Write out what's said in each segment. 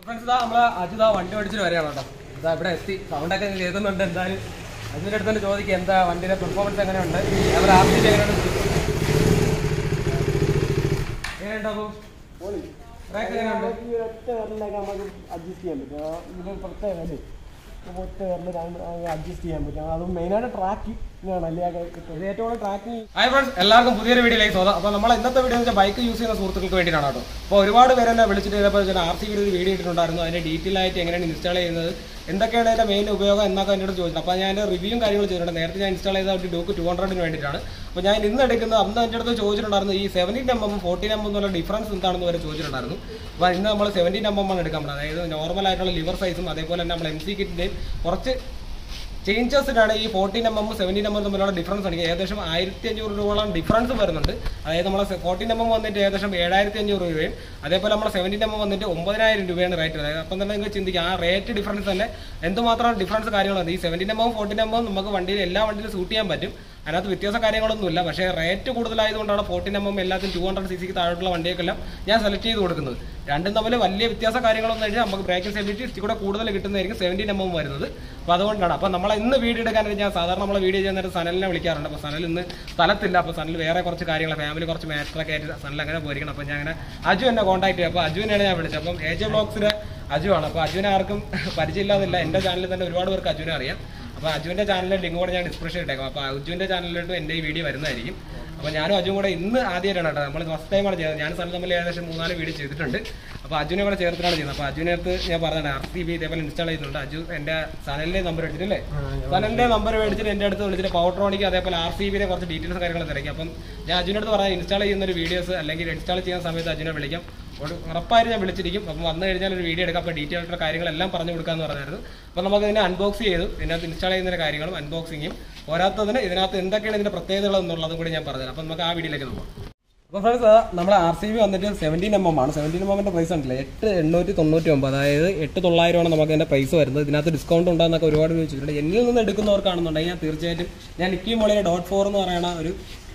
Friends ഇതാ നമ്മള് അജിത വണ്ടി ഓടിച്ചിട്ട് വരികയാണ് കേട്ടോ ഇതാ ഇവിടെ എത്തി സൗണ്ടൊക്കെ കേൾക്കുന്നുണ്ട് എന്തായാലും അജിന്റെ അടുത്ത് തന്നെ ചോദിക്കുക എന്താ വണ്ടിയുടെ പെർഫോമൻസ് എങ്ങനെയുണ്ട് അവർ ആർ സി എങ്ങനെയുണ്ട് എങ്ങനെയുണ്ട് അപ്പൊ ട്രാക്ക് എങ്ങനെയുണ്ട് ഈ ഒറ്റ വിരലിലൊക്കെ നമുക്ക് അഡ്ജസ്റ്റ് ചെയ്യാൻ പറ്റും ആ ഇത് പ്രത്യേക വിരല് ഇപ്പൊ ഒറ്റ വിരലിൽ അഡ്ജസ്റ്റ് ചെയ്യാൻ പറ്റും അത് മെയിനായിട്ട് ട്രാക്ക് ആണ് അല്ലെങ്കിൽ ഇത് ഏറ്റവും കൂടുതൽ ട്രാക്കിംഗ് ഹായ് ഫ്രണ്ട്സ് എല്ലാവർക്കും പുതിയൊരു വീഡിയോയിലേക്ക് സ്വാഗതം അപ്പോൾ നമ്മൾ ഇന്നത്തെ വീഡിയോ എന്ന് വെച്ചാൽ ബൈക്ക് യൂസ് ചെയ്യുന്ന സുഹൃത്തുക്കൾക്ക് വേണ്ടിയിട്ടാണ് കേട്ടോ അപ്പോൾ ഒരുപാട് പേര് എന്നെ വിളിച്ചിട്ട് ഇതേപോലെ തന്നെ ആർ സി ഒരു വീഡിയോ ഇട്ടിട്ടുണ്ടായിരുന്നു അതിന്റെ ഡീറ്റെയിൽ ആയിട്ട് എങ്ങനെയാണ് ഇൻസ്റ്റാൾ ചെയ്യുന്നത് എന്തൊക്കെയാണ് അതിന്റെ മെയിൻ ഉപയോഗം എന്നൊക്കെ എന്നോട് ചോദിച്ചു അപ്പോൾ ഞാൻ അതിന്റെ റിവ്യൂവും കാര്യങ്ങളും ചെയ്തിട്ടുണ്ട് നേരത്തെ ഞാൻ ഇൻസ്റ്റാൾ ചെയ്ത ഒരു ഡൂക്ക് ടു ഹൺഡ്രഡിന് വേണ്ടിയിട്ടാണ് അപ്പോൾ ഞാൻ ഇന്ന് എടുക്കുന്നത് അന്ന് എൻ്റെ അടുത്ത് ചോദിച്ചിട്ടുണ്ടായിരുന്നു ഈ seventeen M M fourteen M എന്നുള്ള ഡിഫറൻസ് എന്താണെന്ന് വരെ ചോദിച്ചിട്ടുണ്ടായിരുന്നു അപ്പോൾ ഇന്ന് നമ്മൾ സെവൻറ്റീൻ എം എം ആണ് എടുക്കാൻ പോകുന്നത് അതായത് നോർമൽ ആയിട്ടുള്ള ലിവർ സൈസും അതേപോലെ തന്നെ നമ്മൾ എം സി കിറ്റിൻ്റെയും കുറച്ച് ചേഞ്ചസിനാണ് ഈ fourteen M M seventeen M M തമ്മിലുള്ള ഡിഫറൻസ് എനിക്ക് ഏകദേശം ആയിരത്തി അഞ്ഞൂറ് രൂപയോളം ഡിഫറൻസ് വരുന്നുണ്ട് അതായത് നമ്മളെ ഫോർട്ടീൻ എം എം വന്നിട്ട് ഏകദേശം ഏഴായിരത്തി അഞ്ഞൂറ് രൂപയും അതേപോലെ നമ്മളെ സെവൻറ്റീൻ എം എം വന്നിട്ട് ഒമ്പതിനായിരം രൂപയാണ് റേറ്റ് അതായത് അപ്പം തന്നെ നിങ്ങൾക്ക് ചിന്തിക്കുക ആ റേറ്റ് ഡിഫറൻസ് തന്നെ എന്തുമാത്രം ഡിഫറൻസ് കാര്യങ്ങളുണ്ട് ഈ seventeen M M fourteen M M നമുക്ക് വണ്ടിയിൽ എല്ലാ വണ്ടിയിലും സൂട്ട് ചെയ്യാൻ പറ്റും അതിനകത്ത് വ്യത്യാസ കാര്യങ്ങളൊന്നുമില്ല പക്ഷേ റേറ്റ് കൂടുതലായതുകൊണ്ടാണ് ഫോർട്ടീൻ എം എം എല്ലാത്തിനും ടു ഹൺഡ്രഡ് സി സിക്ക് താഴോട്ടുള്ള വണ്ടിയൊക്കെല്ലാം ഞാൻ സെലക്ട് ചെയ്ത് കൊടുക്കുന്നത് രണ്ടും തമ്മിൽ വലിയ വ്യത്യാസ കാര്യങ്ങളൊന്നും കഴിഞ്ഞാൽ നമുക്ക് ബ്രേക്കിംഗ് സ്റ്റെബിലിറ്റി ഇച്ചിരി കൂടെ കൂടുതൽ കിട്ടുന്നതായിരിക്കും സെവൻറ്റീൻ എം എം വരുന്നത് അപ്പോൾ അതുകൊണ്ടാണ് അപ്പോൾ നമ്മൾ ഇന്ന് വീഡിയോ എടുക്കാനായിട്ട് ഞാൻ സാധാരണ നമ്മൾ വീഡിയോ ചെയ്യുന്നതിന് സനലിനെ വിളിക്കാറുണ്ട് അപ്പോൾ സനൽ ഇന്ന് സ്ഥലത്തില്ല അപ്പോൾ സനൽ വേറെ കുറച്ച് കാര്യങ്ങൾ ഫാമിലി കുറച്ച് മാറ്ററൊക്കെ ആയിട്ട് സനൽ അങ്ങനെ പോയിരിക്കണം അപ്പോൾ ഞാൻ അങ്ങനെ അജു എന്നെ കോൺടാക്ട് ചെയ്യും അപ്പോൾ അജുവിനെയാണ് ഞാൻ വിളിച്ചത് അപ്പം എ ജെ ബ്ലോഗ്സിലെ അജു ആണ് അപ്പോൾ അജുവിനെ ആർക്കും പരിചയമില്ലാതില്ല എൻ്റെ ചാനലിൽ തന്നെ ഒരുപാട് പേർക്ക് അജുവിനെ അറിയാം അപ്പോൾ അജുവിൻ്റെ ചാനലിലെ ലിങ്ക് കൂടെ ഞാൻ ഡിസ്ക്രിപ്ഷൻ ഇട്ടേക്കാം അപ്പോൾ അജുവിൻ്റെ ചാനലിലോട്ട് എൻ്റെ ഈ വീഡിയോ വരുന്നതായിരിക്കും അപ്പോൾ ഞാനും അജുവും കൂടെ ഇന്ന് ആദ്യമായിട്ടാണ് കേട്ടോ നമ്മൾ ഫസ്റ്റ് ടൈമാണ് ചെയ്യുന്നത് ഞാൻ സ്ഥലം തമ്മിൽ ഏകദേശം മൂന്നാല് വീഡിയോ ചെയ്തിട്ടുണ്ട് അപ്പോൾ അജുവിനെ കൂടെ ചേർത്തിട്ടാണ് ചെയ്യുന്നത് അപ്പോൾ അജുവിനെ അടുത്ത് ഞാൻ പറഞ്ഞത് ആർ സി ബി ഇതേപോലെ ഇൻസ്റ്റാൾ ചെയ്യുന്നുണ്ട് അജു എൻ്റെ ചാനലിൻ്റെ നമ്പർ എടുത്തിട്ടില്ലേ ചാനലിൻ്റെ നമ്പർ മേടിച്ചിട്ട് എൻ്റെ അടുത്ത് വിളിച്ചിട്ട് പവർട്രോണിക്ക് അതേപോലെ ആർ സി ബിയുടെ കുറച്ച് ഡീറ്റെയിൽസ് കാര്യങ്ങൾ തിരക്കി അപ്പം ഞാൻ അജുവിൻ്റെ അടുത്ത് പറഞ്ഞാൽ ഇൻസ്റ്റാൾ ചെയ്യുന്ന ഒരു വീഡിയോസ് അല്ലെങ്കിൽ ഇൻസ്റ്റാൾ ചെയ്യുന്ന സമയത്ത് അജുവിനെ വിളിക്കാം ഒരു ഉറപ്പായിട്ട് ഞാൻ വിളിച്ചിരിക്കും അപ്പം വന്നു കഴിഞ്ഞാൽ ഒരു വീഡിയോ എടുക്കാം അപ്പോൾ ഡീറ്റെയിൽ ആയിട്ടുള്ള കാര്യങ്ങളെല്ലാം പറഞ്ഞു കൊടുക്കാമെന്ന് പറഞ്ഞായിരുന്നു അപ്പോൾ നമുക്ക് ഇതിനെ അൺബോക്സ് ചെയ്തു ഇതിനകത്ത് ഇൻസ്റ്റാൾ ചെയ്യുന്ന കാര്യങ്ങളും അൺബോക്സിങ്ങും പോരാത്തതിന് ഇതിനകത്ത് എന്തൊക്കെയാണ് ഇതിന്റെ പ്രത്യേകതകൾ എന്നുള്ളതും കൂടി ഞാൻ പറഞ്ഞുതരാം അപ്പം നമുക്ക് ആ വീഡിയോയിലേക്ക് നോക്കാം അപ്പോൾ ഫ്രണ്ട്സ് നമ്മുടെ ആർ സി ബി വന്നിട്ട് സെവൻറ്റീൻ എം എം ആണ് സെവൻറ്റീൻ എം എമ്മിന്റെ പ്രൈസ് ഉണ്ടല്ലേ എട്ട് എണ്ണൂറ്റി തൊണ്ണൂറ്റി ഒമ്പത് അതായത് എട്ട് തൊള്ളായിരമാണ് നമുക്ക് അതിന്റെ പ്രൈസ് വരുന്നത് ഇതിനകത്ത് ഡിസ്കൗണ്ട് ഉണ്ടെന്നൊക്കെ ഒരുപാട് ചോദിച്ചിട്ടുണ്ട് എന്നിൽ നിന്ന് എടുക്കുന്നവർക്കാണെന്നുണ്ടെങ്കിൽ ഞാൻ തീർച്ചയായിട്ടും ഞാൻ നിക്കി മോളിയുടെ ഡോട്ട് ഫോർ എന്ന് പറയുന്ന ഒരു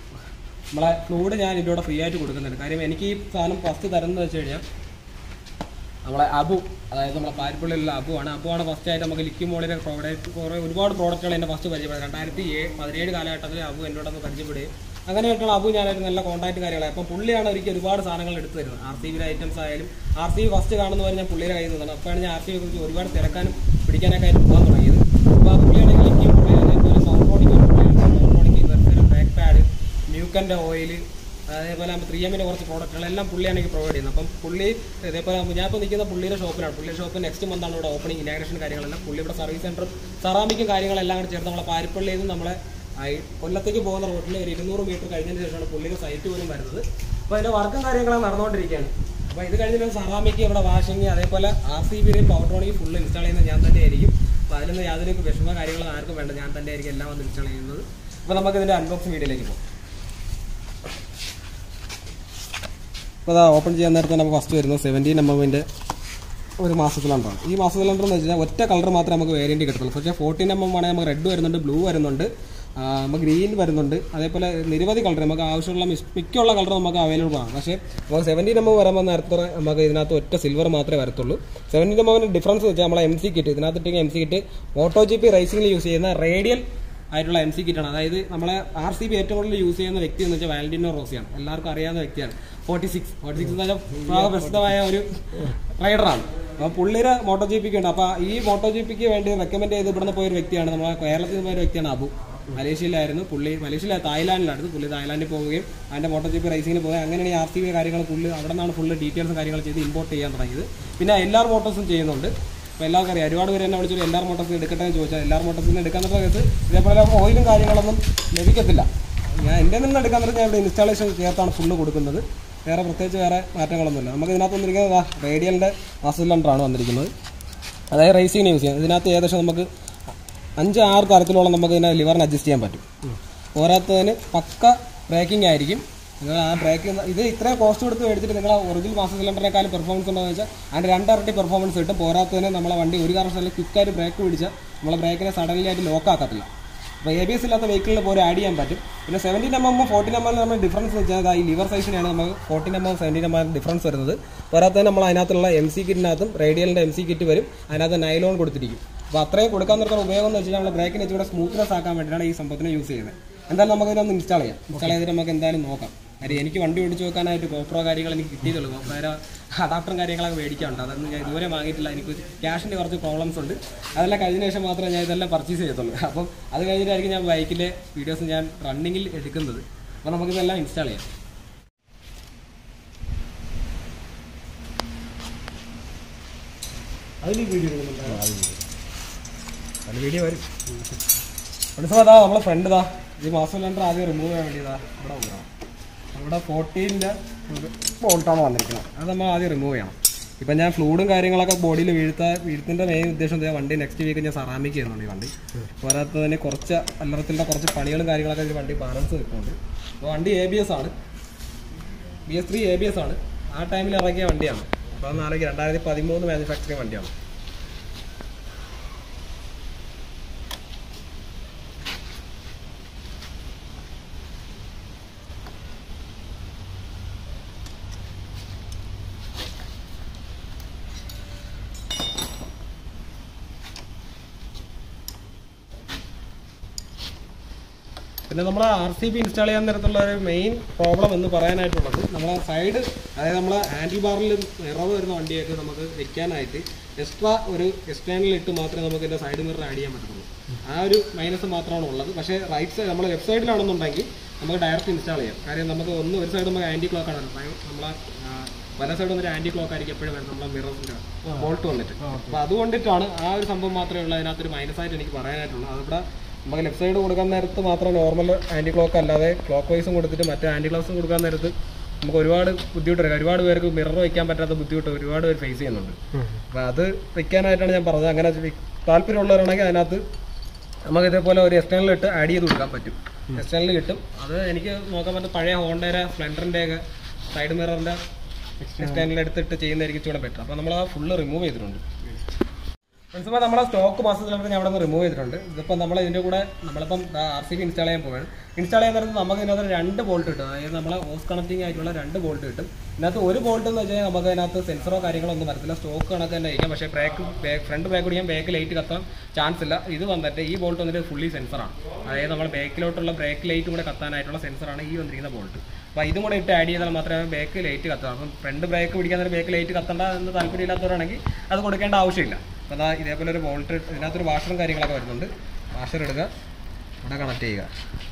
നമ്മളെ ഫ്ലൂഡ് ഞാൻ ഇതിലൂടെ ഫ്രീ ആയിട്ട് കൊടുക്കുന്നുണ്ട് കാര്യം എനിക്ക് ഈ സാധനം ഫസ്റ്റ് തരുന്നത് വെച്ച് കഴിഞ്ഞാൽ നമ്മളെ അബു അതായത് നമ്മളെ പാരിപ്പള്ളിയിലുള്ള അബു ആണ് അബു ആണ് ഫസ്റ്റ് ആയിട്ട് നമുക്ക് ലിക്കി മോളിലെ പ്രോഡക്റ്റ് കുറേ ഒരുപാട് പ്രോഡക്റ്റുകൾ എൻ്റെ ഫസ്റ്റ് പരിചയപ്പെടുന്നത് രണ്ടായിരത്തി ഏഴ് പതിനേഴ് കാലഘട്ടത്തിൽ അബു എന്നോടൊന്ന് പരിചയപ്പെടുകയും അങ്ങനെയായിട്ടുള്ള അബു ഞാനായിട്ട് നല്ല കോൺടാക്ട് കാര്യങ്ങളായി അപ്പം പുള്ളിയാണ് എനിക്ക് ഒരുപാട് സാധനങ്ങൾ എടുത്തു തരുന്നത് ആർ സി ബിയുടെ ഐറ്റംസ് ആയാലും ആർ സി ബി ഫസ്റ്റ് കാണുന്നവരെ ഞാൻ പുള്ളിയുടെ കയ്യിൽ നിന്നാണ് അപ്പോഴാണ് ഞാൻ ആർ സി ബിയെ കുറിച്ച് ഒരുപാട് തിരക്കാനും പിടിക്കാനൊക്കെ ആയിട്ട് പോകാൻ തുടങ്ങിയത് അപ്പോൾ ആ പുള്ളിയാണെങ്കിൽ ലിക്കി പുള്ളി അതേപോലെ സൗണ്ടോണിക്ക് സൗണ്ടോണിക്ക് വെർസലും ബാക്ക് പാഡ് മ്യൂക്കൻ്റെ ഓയിൽ അതേപോലെ ത്രീ എമ്മിൻ്റെ കുറച്ച് പ്രോഡക്റ്റുകളെല്ലാം പുള്ളിയാണ് എനിക്ക് പ്രൊവൈഡ് ചെയ്യുന്നത് അപ്പം പുള്ളി ഇതേപോലെ ഞാൻ ഇപ്പോൾ നിൽക്കുന്ന പുള്ളിയുടെ ഷോപ്പിലാണ് പുള്ളിയുടെ ഷോപ്പ് നെക്സ്റ്റ് മന്താണ് ഇവിടെ ഓപ്പണിംഗ് ഇനാഗ്രേഷൻ കാര്യങ്ങളെല്ലാം പുള്ളി ഇവിടെ സർവീസ് സെൻറ്ററും സെറാമിക്കും കാര്യങ്ങളെല്ലാം കൂടി ചേർത്ത് നമ്മളെ പാരിപ്പള്ളിയിൽ നിന്ന് നമ്മളെ ആ ഈ കൊല്ലത്തേക്ക് പോകുന്ന റോഡിൽ ഒരു ഇരുന്നൂറ് മീറ്റർ കഴിഞ്ഞതിന് ശേഷമാണ് പുള്ളിയുടെ സൈറ്റ് പോലും വരുന്നത് അപ്പോൾ അതിൻ്റെ വർക്കും കാര്യങ്ങളും നടന്നുകൊണ്ടിരിക്കുകയാണ് അപ്പോൾ ഇത് കഴിഞ്ഞിട്ട് സെറാമിക്ക് ഇവിടെ വാഷിംഗ് അതേപോലെ ആർ സി ബിയുടെയും പവർട്രോണിക്ക് ഫുള്ള് ഇൻസ്റ്റാൾ ചെയ്യുന്നത് ഞാൻ തന്നെ ആയിരിക്കും അപ്പോൾ അതിലൊന്നും യാതൊരു വിഷമ കാര്യങ്ങളും ആർക്കും വേണ്ട ഞാൻ തന്നെ ആയിരിക്കും എല്ലാം വന്ന് ഇൻസ്റ്റാൾ ചെയ്യുന്നത് അപ്പോൾ നമുക്ക് ഇതിൻ്റെ അൺബോക്സിംഗ് വീഡിയോയിലേക്ക് പോകാം അപ്പോൾ അതാ ഓപ്പൺ ചെയ്യാൻ നേരത്തെ നമുക്ക് ഫസ്റ്റ് വരുന്നത് സെവൻറ്റീൻ എം എമ്മിൻ്റെ ഒരു മാസ സിലിണ്ടറാണ് ഈ മാസ സിലിണ്ടർ എന്ന് വെച്ചാൽ ഒറ്റ കളർ മാത്രമേ നമുക്ക് വേരിയൻറ്റ് കിട്ടത്തുള്ളൂ പക്ഷേ ഫോർട്ടീൻ എം എം ആണെങ്കിൽ നമുക്ക് റെഡ് വരുന്നുണ്ട് ബ്ലൂ വരുന്നുണ്ട് ആ, നമുക്ക് ഗ്രീൻ വരുന്നുണ്ട് അതേപോലെ നിരവധി കളർ നമുക്ക് ആവശ്യമുള്ള മിസ് മിക്കുള്ള കളർ നമുക്ക് അവൈലബിൾ ആണ് പക്ഷേ നമുക്ക് സെവൻറ്റീൻ എം എം വരുമ്പോൾ നേരത്തെ നമുക്ക് ഇതിനകത്ത് ഒറ്റ സിൽവർ മാത്രമേ വരത്തുള്ളൂ സെവൻറ്റീൻ എം എമ്മിൻ്റെ ഡിഫറൻസ് വെച്ചാൽ നമ്മളെ എം സി കിറ്റ് ഇതിനകത്ത് ഇട്ടെങ്കിൽ M C kit Moto G P റേസിംഗിൽ യൂസ് ചെയ്യുന്ന റേഡിയൽ ആയിട്ടുള്ള എം സി കിറ്റാണ് അതായത് നമ്മളെ ആർ സി ബി ഏറ്റവും കൂടുതൽ യൂസ് ചെയ്യുന്ന വ്യക്തി എന്ന് വെച്ചാൽ വാലന്റിനോ റോസിയാണ് എല്ലാവർക്കും അറിയാവുന്ന വ്യക്തിയാണ് ഫോർട്ടി സിക്സ് ഫോർട്ടി സിക്സ് എന്ന് വെച്ചാൽ പ്രസിദ്ധമായ ഒരു റൈഡറാണ് അപ്പോൾ പുള്ളിയുടെ മോട്ടോ ജി പിക്ക് ഉണ്ട് അപ്പോൾ ഈ മോട്ടോ ജി പിക്ക് വേണ്ടി റെക്കമെൻഡ് ചെയ്ത് ഇവിടുന്ന് പോയൊരു വ്യക്തിയാണ് നമ്മളെ കേരളത്തിൽ നിന്ന് പോയ ഒരു വ്യക്തിയാണ് അബു മലേഷ്യയിലായിരുന്നു പുള്ളി മലേഷ്യയിലെ തായ്ലാൻഡിലായിരുന്നു പുള്ളി തായ്ലാൻഡിൽ പോവുകയും അതിൻ്റെ മോട്ടോ ജി പി റൈസിങ്ങിന് പോവുകയും അങ്ങനെയാണ് ഈ ആർ സി ബി കാര്യങ്ങൾ പുള്ളി അവിടെ നിന്നാണ് ഫുള്ള് ഡീറ്റെയിൽസും കാര്യങ്ങൾ ചെയ്ത് ഇമ്പോർട്ട് ചെയ്യാൻ തുടങ്ങിയത് പിന്നെ എല്ലാ മോട്ടോഴ്സും ചെയ്യുന്നുണ്ട് അപ്പോൾ എല്ലാവർക്കും അറിയാം ഒരുപാട് പേര് എന്നെ വിളിച്ചിട്ട് എല്ലാ മോട്ടോഴ്സും എടുക്കട്ടെ എന്ന് ചോദിച്ചാൽ എല്ലാ മോട്ടോഴ്സിൽ നിന്ന് എടുക്കാൻ സമയത്ത് ഇതേപോലെ ഓയിലും കാര്യങ്ങളൊന്നും ലഭിക്കത്തില്ല ഞാൻ എൻ്റെ നിന്ന് എടുക്കാൻ നേരത്തെ ഞാൻ ഇവിടെ ഇൻസ്റ്റാളേഷൻ ചേർത്താണ് ഫുള്ള് കൊടുക്കുന്നത് വേറെ പ്രത്യേകിച്ച് വേറെ മാറ്റങ്ങളൊന്നുമില്ല നമുക്ക് ഇതിനകത്ത് വന്നിരിക്കുന്നത് റേഡിയലിൻ്റെ മാസ് സിലിണ്ടറാണ് വന്നിരിക്കുന്നത് അതായത് റേസിങ്ങിന് യൂസ് ചെയ്യാം ഇതിനകത്ത് ഏകദേശം നമുക്ക് അഞ്ച് ആറ് തരത്തിലോളം നമുക്ക് ഇതിനെ ലിവറിന് അഡ്ജസ്റ്റ് ചെയ്യാൻ പറ്റും പോരാത്തതിന് പക്ക ബ്രേക്കിംഗ് ആയിരിക്കും നിങ്ങൾ ആ ബ്രേക്ക് ഇത് ഇത്രയും കോസ്റ്റ് കൊടുത്ത് മേടിച്ചിട്ട് നിങ്ങൾ ഒറിജിനൽ മാസം സിലിണ്ടറിനേക്കാളും പെർഫോമൻസ് ഉണ്ടെന്ന് വെച്ചാൽ അതിൻ്റെ രണ്ടരട്ടി പെർഫോമൻസ് കിട്ടും പോരാത്തതിന് നമ്മളെ വണ്ടി ഒരു കാരണവശാലും ക്വിക്കായിട്ട് ബ്രേക്ക് പിടിച്ചാൽ നമ്മളെ ബ്രേക്കിനെ സഡൻലി ആയിട്ട് ലോക്ക് ആക്കത്തില്ല അപ്പോൾ എ ബി എസ് ഇല്ലാത്ത വെഹിക്കിളിൽ പോലും ആഡ് ചെയ്യാൻ പറ്റും പിന്നെ സെവൻറ്റീൻ എം എമ്മും ഫോർട്ടീൻ എം എം നമ്മൾ ഡിഫറൻസ് വെച്ചാൽ ഈ ലിവർ സൈസിനാണ് നമുക്ക് fourteen M M seventeen M M difference വരുന്നത് പോരാത്തതിന് നമ്മൾ അതിനകത്തുള്ള എം സി കിറ്റിനകത്തും റേഡിയലിൻ്റെ എം സി കിറ്റ് വരും അതിനകത്ത് നൈലോൺ കൊടുത്തിരിക്കും അപ്പോൾ അത്രയും കൊടുക്കാൻ നിർത്തുന്ന ഉപയോഗം എന്ന് വെച്ചാൽ നമ്മൾ ബ്രേക്കിന് ഇച്ചിരി സ്മൂത്ത്നെസ് ആക്കാൻ വേണ്ടിയിട്ടാണ് ഈ സംഭവത്തിന് യൂസ് ചെയ്യുന്നത് എന്തായാലും നമുക്ക് ഇതൊന്ന് ഇൻസ്റ്റാൾ ചെയ്യാം ഇൻസ്റ്റാൾ ചെയ്തിട്ട് നമുക്ക് എന്തായാലും നോക്കാം കാര്യം എനിക്ക് വണ്ടി ഓടിച്ച് വെക്കാനായിട്ട് ഗോപ്രോ കാര്യങ്ങൾ എനിക്ക് കിട്ടിയതുള്ളൂ ഗോപ്രോയുടെ അഡാപ്റ്ററും കാര്യങ്ങളൊക്കെ മേടിക്കാറുണ്ട് അതൊന്നും ഞാൻ ഇതുവരെ വാങ്ങിയിട്ടില്ല എനിക്ക് ക്യാഷിൻ്റെ കുറച്ച് പ്രോബ്ലംസ് ഉണ്ട് അതെല്ലാം കഴിഞ്ഞ ശേഷം മാത്രമേ ഞാൻ ഇതെല്ലാം പർച്ചേസ് ചെയ്യത്തുള്ളൂ അപ്പം അത് കഴിഞ്ഞിട്ടായിരിക്കും ഞാൻ ബൈക്കിലെ വീഡിയോസ് ഞാൻ റണ്ണിങ്ങിൽ എടുക്കുന്നത് അപ്പോൾ നമുക്കിതെല്ലാം ഇൻസ്റ്റാൾ ചെയ്യാം അതിൽ വീഡിയോ എടുക്കുന്നുണ്ടായിരുന്നു അത് വീഡിയോ വരും ഫ്രണ്ട്സ് അതാ നമ്മളെ ഫ്രണ്ട് ഇതാ ഈ മാസം സിലിണ്ടർ ആദ്യം റിമൂവ് ചെയ്യാൻ വേണ്ടി ഇതാ ഇവിടെ കൊണ്ടുവരണം ഇവിടെ ഫോർട്ടീൻ്റെ ബോൾട്ടാണ് വന്നിരിക്കുന്നത് അത് നമ്മൾ ആദ്യം റിമൂവ് ചെയ്യണം ഇപ്പം ഞാൻ ഫ്ലൂഡും കാര്യങ്ങളൊക്കെ ബോഡിയിൽ വീഴ്ത്താ വീഴ്ത്തിൻ്റെ മെയിൻ ഉദ്ദേശം എന്താ വണ്ടി നെക്സ്റ്റ് വീക്ക് ഞാൻ സറാമിക്ക് ചെയ്യുന്നുണ്ട് ഈ വണ്ടി പോരാത്തതിന് കുറച്ച് അല്ലറത്തിൻ്റെ കുറച്ച് പണികളും കാര്യങ്ങളൊക്കെ ഈ വണ്ടി ബാലൻസ് നിൽക്കുന്നുണ്ട് അപ്പോൾ വണ്ടി എ ബി എസ് ആണ് B S three A B S ആണ് ആ ടൈമിൽ ഇറങ്ങിയ വണ്ടിയാണ് അപ്പോൾ അത് നാളേക്ക് രണ്ടായിരത്തി പതിമൂന്ന് മാനുഫാക്ചറിങ് വണ്ടിയാണ് പിന്നെ നമ്മൾ ആർ സി ബി ഇൻസ്റ്റാൾ ചെയ്യാൻ നേരത്തുള്ള ഒരു മെയിൻ പ്രോബ്ലം എന്ന് പറയാനായിട്ടുള്ളത് നമ്മളെ സൈഡ് അതായത് നമ്മളെ ഹാൻഡിൽ ബാറിൽ ഇറവ് വരുന്ന വണ്ടിയൊക്കെ നമുക്ക് വെക്കാനായിട്ട് എക്സ്ട്രാ ഒരു എക്സ്റ്റേണൽ ഇട്ട് മാത്രമേ നമുക്ക് ഇതിൻ്റെ സൈഡ് മിറർ ആഡ് ചെയ്യാൻ പറ്റത്തുള്ളൂ ആ ഒരു മൈനസ് മാത്രമാണ് ഉള്ളത് പക്ഷേ റൈറ്റ് സൈഡ് നമ്മൾ ലെഫ്റ്റ് സൈഡിലാണെന്നുണ്ടെങ്കിൽ നമുക്ക് ഡയറക്റ്റ് ഇൻസ്റ്റാൾ ചെയ്യാം കാര്യം നമുക്ക് ഒന്ന് ഒരു സൈഡ് നമുക്ക് ആൻറ്റി ക്ലോക്ക് ആണ് നമ്മളെ ആ, വല സൈഡ് വന്നിട്ട് ആൻറ്റി ക്ലോക്ക് ആയിരിക്കും എപ്പോഴും വരുന്നത് നമ്മളെ മിററിൻ്റെ ബോൾട്ട് വന്നിട്ട് അപ്പോൾ അതുകൊണ്ടിട്ടാണ് ആ ഒരു സംഭവം മാത്രമേ ഉള്ളൂ അതിനകത്തൊരു മൈനസ് ആയിട്ട് എനിക്ക് പറയാനായിട്ടുള്ളൂ അതിവിടെ നമുക്ക് ലെഫ്റ്റ് സൈഡ് കൊടുക്കാൻ നേരത്ത് മാത്രം നോർമൽ ആൻറ്റി ക്ലോക്ക് അല്ലാതെ ക്ലോക്ക് വൈസും കൊടുത്തിട്ട് മറ്റേ ആൻറ്റി ക്ലോക്സും കൊടുക്കാൻ നേരത്ത് നമുക്ക് ഒരുപാട് ബുദ്ധിമുട്ട് വരും ഒരുപാട് പേർക്ക് മിറർ വയ്ക്കാൻ പറ്റാത്ത ബുദ്ധിമുട്ട് ഒരുപാട് പേര് ഫേസ് ചെയ്യുന്നുണ്ട് അപ്പോൾ അത് വെക്കാനായിട്ടാണ് ഞാൻ പറഞ്ഞത് അങ്ങനെ വി- താല്പര്യമുള്ളവരാണെങ്കിൽ അതിനകത്ത് നമുക്ക് ഇതേപോലെ ഒരു എക്സ്റ്റേണൽ ഇട്ട് ആഡ് ചെയ്ത് കൊടുക്കാൻ പറ്റും എക്സ്റ്റേണൽ കിട്ടും അത് എനിക്ക് നോക്കാൻ പറ്റും പഴയ ഹോണ്ടയുടെ സ്പ്ലെൻഡറിൻ്റെ ഒക്കെ സൈഡ് മിററിൻ്റെ എക്സ്റ്റേണൽ എടുത്തിട്ട് ചെയ്യുന്നതായിരിക്കും ഇച്ചിരി ബെറ്റർ അപ്പോൾ നമ്മൾ ആ ഫുള്ള് റിമൂവ് ചെയ്തിട്ടുണ്ട് ഫ്രണ്ട്സ് നമ്മളെ സ്റ്റോക്ക് മാസം സിലിണ്ടർ ഞാൻ അവിടെ നിന്ന് റിമൂവ് ചെയ്തിട്ടുണ്ട് ഇതിപ്പോൾ നമ്മൾ ഇതിൻ്റെ കൂടെ നമ്മളിപ്പം ആർ സി ബി ഇൻസ്റ്റാൾ ചെയ്യാൻ പോവുകയാണ് ഇൻസ്റ്റാൾ ചെയ്യാൻ നേരത്ത് നമുക്ക് ഇതിനകത്ത് രണ്ട് ബോൾട്ട് കിട്ടും അതായത് നമ്മളെ ഓസ് കണക്റ്റിംഗ് ആയിട്ടുള്ള രണ്ട് ബോൾട്ട് കിട്ടും ഇതിനകത്ത് ഒരു ബോൾട്ട് എന്ന് വെച്ചാൽ നമുക്ക് അതിനകത്ത് സെൻസറോ കാര്യങ്ങളോ ഒന്നും വരത്തില്ല സ്റ്റോക്ക് കണക്ക് തന്നെ ആയിരിക്കും പക്ഷേ ബ്രേക്ക് ഫ്രണ്ട് ബാക്ക് കൂടി ഞാൻ ബാക്ക് ലൈറ്റ് കത്താൻ ചാൻസ് ഇല്ല ഇത് വന്നിട്ട് ഈ ബോൾട്ട് വന്നിട്ട് ഫുള്ളി സെൻസറാണ് അതായത് നമ്മൾ ബാക്കിലോട്ടുള്ള ബ്രേക്ക് ലൈറ്റ് കൂടെ കത്താനായിട്ടുള്ള സെൻസറാണ് ഈ വന്നിരിക്കുന്ന ബോൾട്ട് അപ്പോൾ ഇതും കൂടെ ഇട്ട് ആഡ് ചെയ്താൽ മാത്രമേ ബാക്ക് ലൈറ്റ് കത്താം അപ്പം ഫ്രണ്ട് ബ്രേക്ക് പിടിക്കാൻ നേരം ബാക്ക് ലൈറ്റ് കത്തണ്ട എന്ന് താല്പര്യമില്ലാത്തവരാണെങ്കിൽ അത് കൊടുക്കേണ്ട ആവശ്യമില്ല അപ്പോൾ അതാ ഇതേപോലെ ഒരു ബോൾട്ട് ഇതിനകത്തൊരു വാഷറും കാര്യങ്ങളൊക്കെ വരുന്നുണ്ട് വാഷർ എടുക്കുക ഇവിടെ കണക്ട് ചെയ്യുക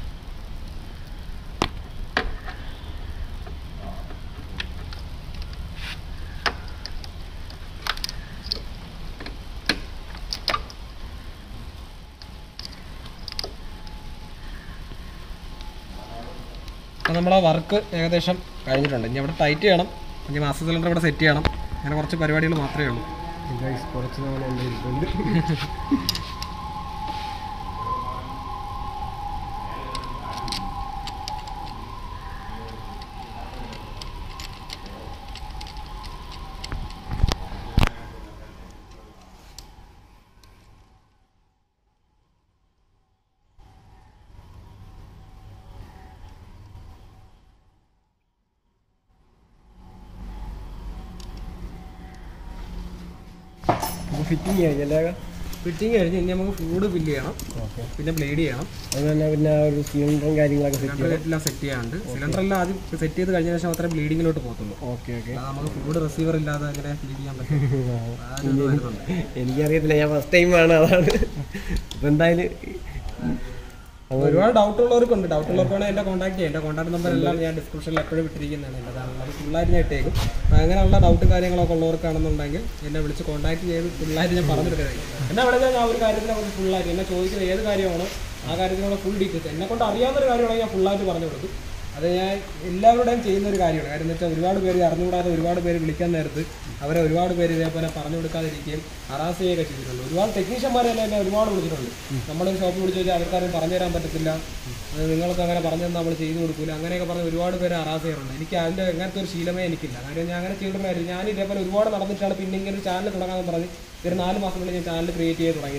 അപ്പോൾ നമ്മളെ വർക്ക് ഏകദേശം കഴിഞ്ഞിട്ടുണ്ട് ഇനി അവിടെ ടൈറ്റ് ചെയ്യണം ഇനി മാസ്റ്റർ സിലിണ്ടർ ഇവിടെ സെറ്റ് ചെയ്യണം അങ്ങനെ കുറച്ച് പരിപാടികൾ മാത്രമേ ഉള്ളൂ ഗൈസ് കുറച്ച് നാൾ എൻ്റെ ഇരിപ്പുണ്ട് ഫിറ്റിംഗ് കഴിഞ്ഞല്ലേ ഫിറ്റിംഗ് കഴിഞ്ഞ് ഇനി നമുക്ക് ഫുഡ് ഫില്ല് ചെയ്യണം ഓക്കെ പിന്നെ ബ്ലേഡ് ചെയ്യണം അത് തന്നെ പിന്നെ ഒരു സിലിണ്ടറും കാര്യങ്ങളൊക്കെ സെറ്റ് സിലിണ്ടർ എല്ലാം സെറ്റ് ചെയ്യാണ്ട് സിലിണ്ടർ എല്ലാം ആദ്യം സെറ്റ് ചെയ്ത് കഴിഞ്ഞ ശേഷം മാത്രമേ ബ്ലീഡിങ്ങിലോട്ട് പോകത്തുള്ളൂ ഓക്കെ ഓക്കെ അല്ലാതെ നമുക്ക് ഫുഡ് റിസീവർ ഇല്ലാതെ അങ്ങനെ ഫീഡ് ചെയ്യാൻ പറ്റും ആ ഒരു ഇത് വരുന്നുണ്ട് എനിക്കറിയത്തില്ല ഞാൻ ഫസ്റ്റ് ടൈം ആണ് അതാണ് ഇപ്പം എന്തായാലും ഒരുപാട് ഡൗട്ട് ഉള്ളവർക്കുണ്ട് ഡൗട്ട് ഉള്ളവർക്ക് വേണമെങ്കിൽ എൻ്റെ കോൺടാക്ട് ചെയ്യാം എൻ്റെ കോൺടാക്ട് നമ്പർ എല്ലാം ഞാൻ ഡിസ്ക്രിപ്ഷനിൽ എപ്പോഴും ഇട്ടിരിക്കുന്നതാണ് എൻ്റെ അത് ഫുള്ളായിട്ട് ഞാൻ ഇട്ടേക്കും അപ്പോൾ അങ്ങനെയുള്ള ഡൗട്ട് കാര്യങ്ങളൊക്കെ ഉള്ളവർക്കാണെന്നുണ്ടെങ്കിൽ എന്നെ വിളിച്ച് കോൺടാക്ട് ചെയ്ത് ഫുള്ളായിട്ട് ഞാൻ പറഞ്ഞെടുക്കുന്നത് എന്നെ വിളിച്ചാൽ ഞാൻ ഒരു കാര്യത്തിനെ കുറിച്ച് ഫുള്ളായിട്ട് എന്നെ ചോദിക്കുന്ന ഏത് കാര്യമാണോ ആ കാര്യത്തിനുള്ള ഫുൾ ഡീറ്റെയിൽസ് എന്നെ കൊണ്ട് അറിയാവുന്ന ഒരു കാര്യമാണെങ്കിൽ ഞാൻ ഫുള്ളായിട്ട് പറഞ്ഞു കൊടുക്കും അത് ഞാൻ എല്ലാവരുടെയും ചെയ്യുന്ന ഒരു കാര്യമാണ് കാര്യം എന്ന് വെച്ചാൽ ഒരുപാട് പേര് അറിഞ്ഞുകൂടാതെ ഒരുപാട് പേര് വിളിക്കാൻ നേരത്ത് അവരെ ഒരുപാട് പേര് ഇതേപോലെ പറഞ്ഞു കൊടുക്കാതിരിക്കുകയും ഹറാസ് ചെയ്യുകയൊക്കെ ചെയ്തിട്ടുണ്ട് ഒരുപാട് ടെക്നീഷ്യന്മാരെ തന്നെ എന്നെ ഒരുപാട് വിളിച്ചിട്ടുണ്ട് നമ്മളൊരു ഷോപ്പിൽ വിളിച്ച് വെച്ചാൽ അവർക്കാരും പറഞ്ഞു തരാൻ പറ്റത്തില്ല അത് നിങ്ങൾക്ക് അങ്ങനെ പറഞ്ഞു തന്നാൽ നമ്മൾ ചെയ്തു കൊടുക്കില്ല അങ്ങനെയൊക്കെ പറഞ്ഞ് ഒരുപാട് പേര് ഹറാസ് ചെയ്യാറുണ്ട് എനിക്ക് അതിൻ്റെ അങ്ങനത്തെ ഒരു ശീലമേ എനിക്കില്ല കാര്യം ഞാൻ അങ്ങനെ ചെയ്തിട്ടുണ്ടായിരുന്നു ഞാൻ ഇതേപോലെ ഒരുപാട് നടന്നിട്ടാണ് പിന്നെ ഇങ്ങനെ ഒരു ചാനൽ തുടങ്ങാമെന്ന് പറഞ്ഞ് ഒരു നാല് മാസം കൊണ്ട് ഞാൻ ചാനൽ ക്രിയേറ്റ് ചെയ്ത് തുടങ്ങിയത്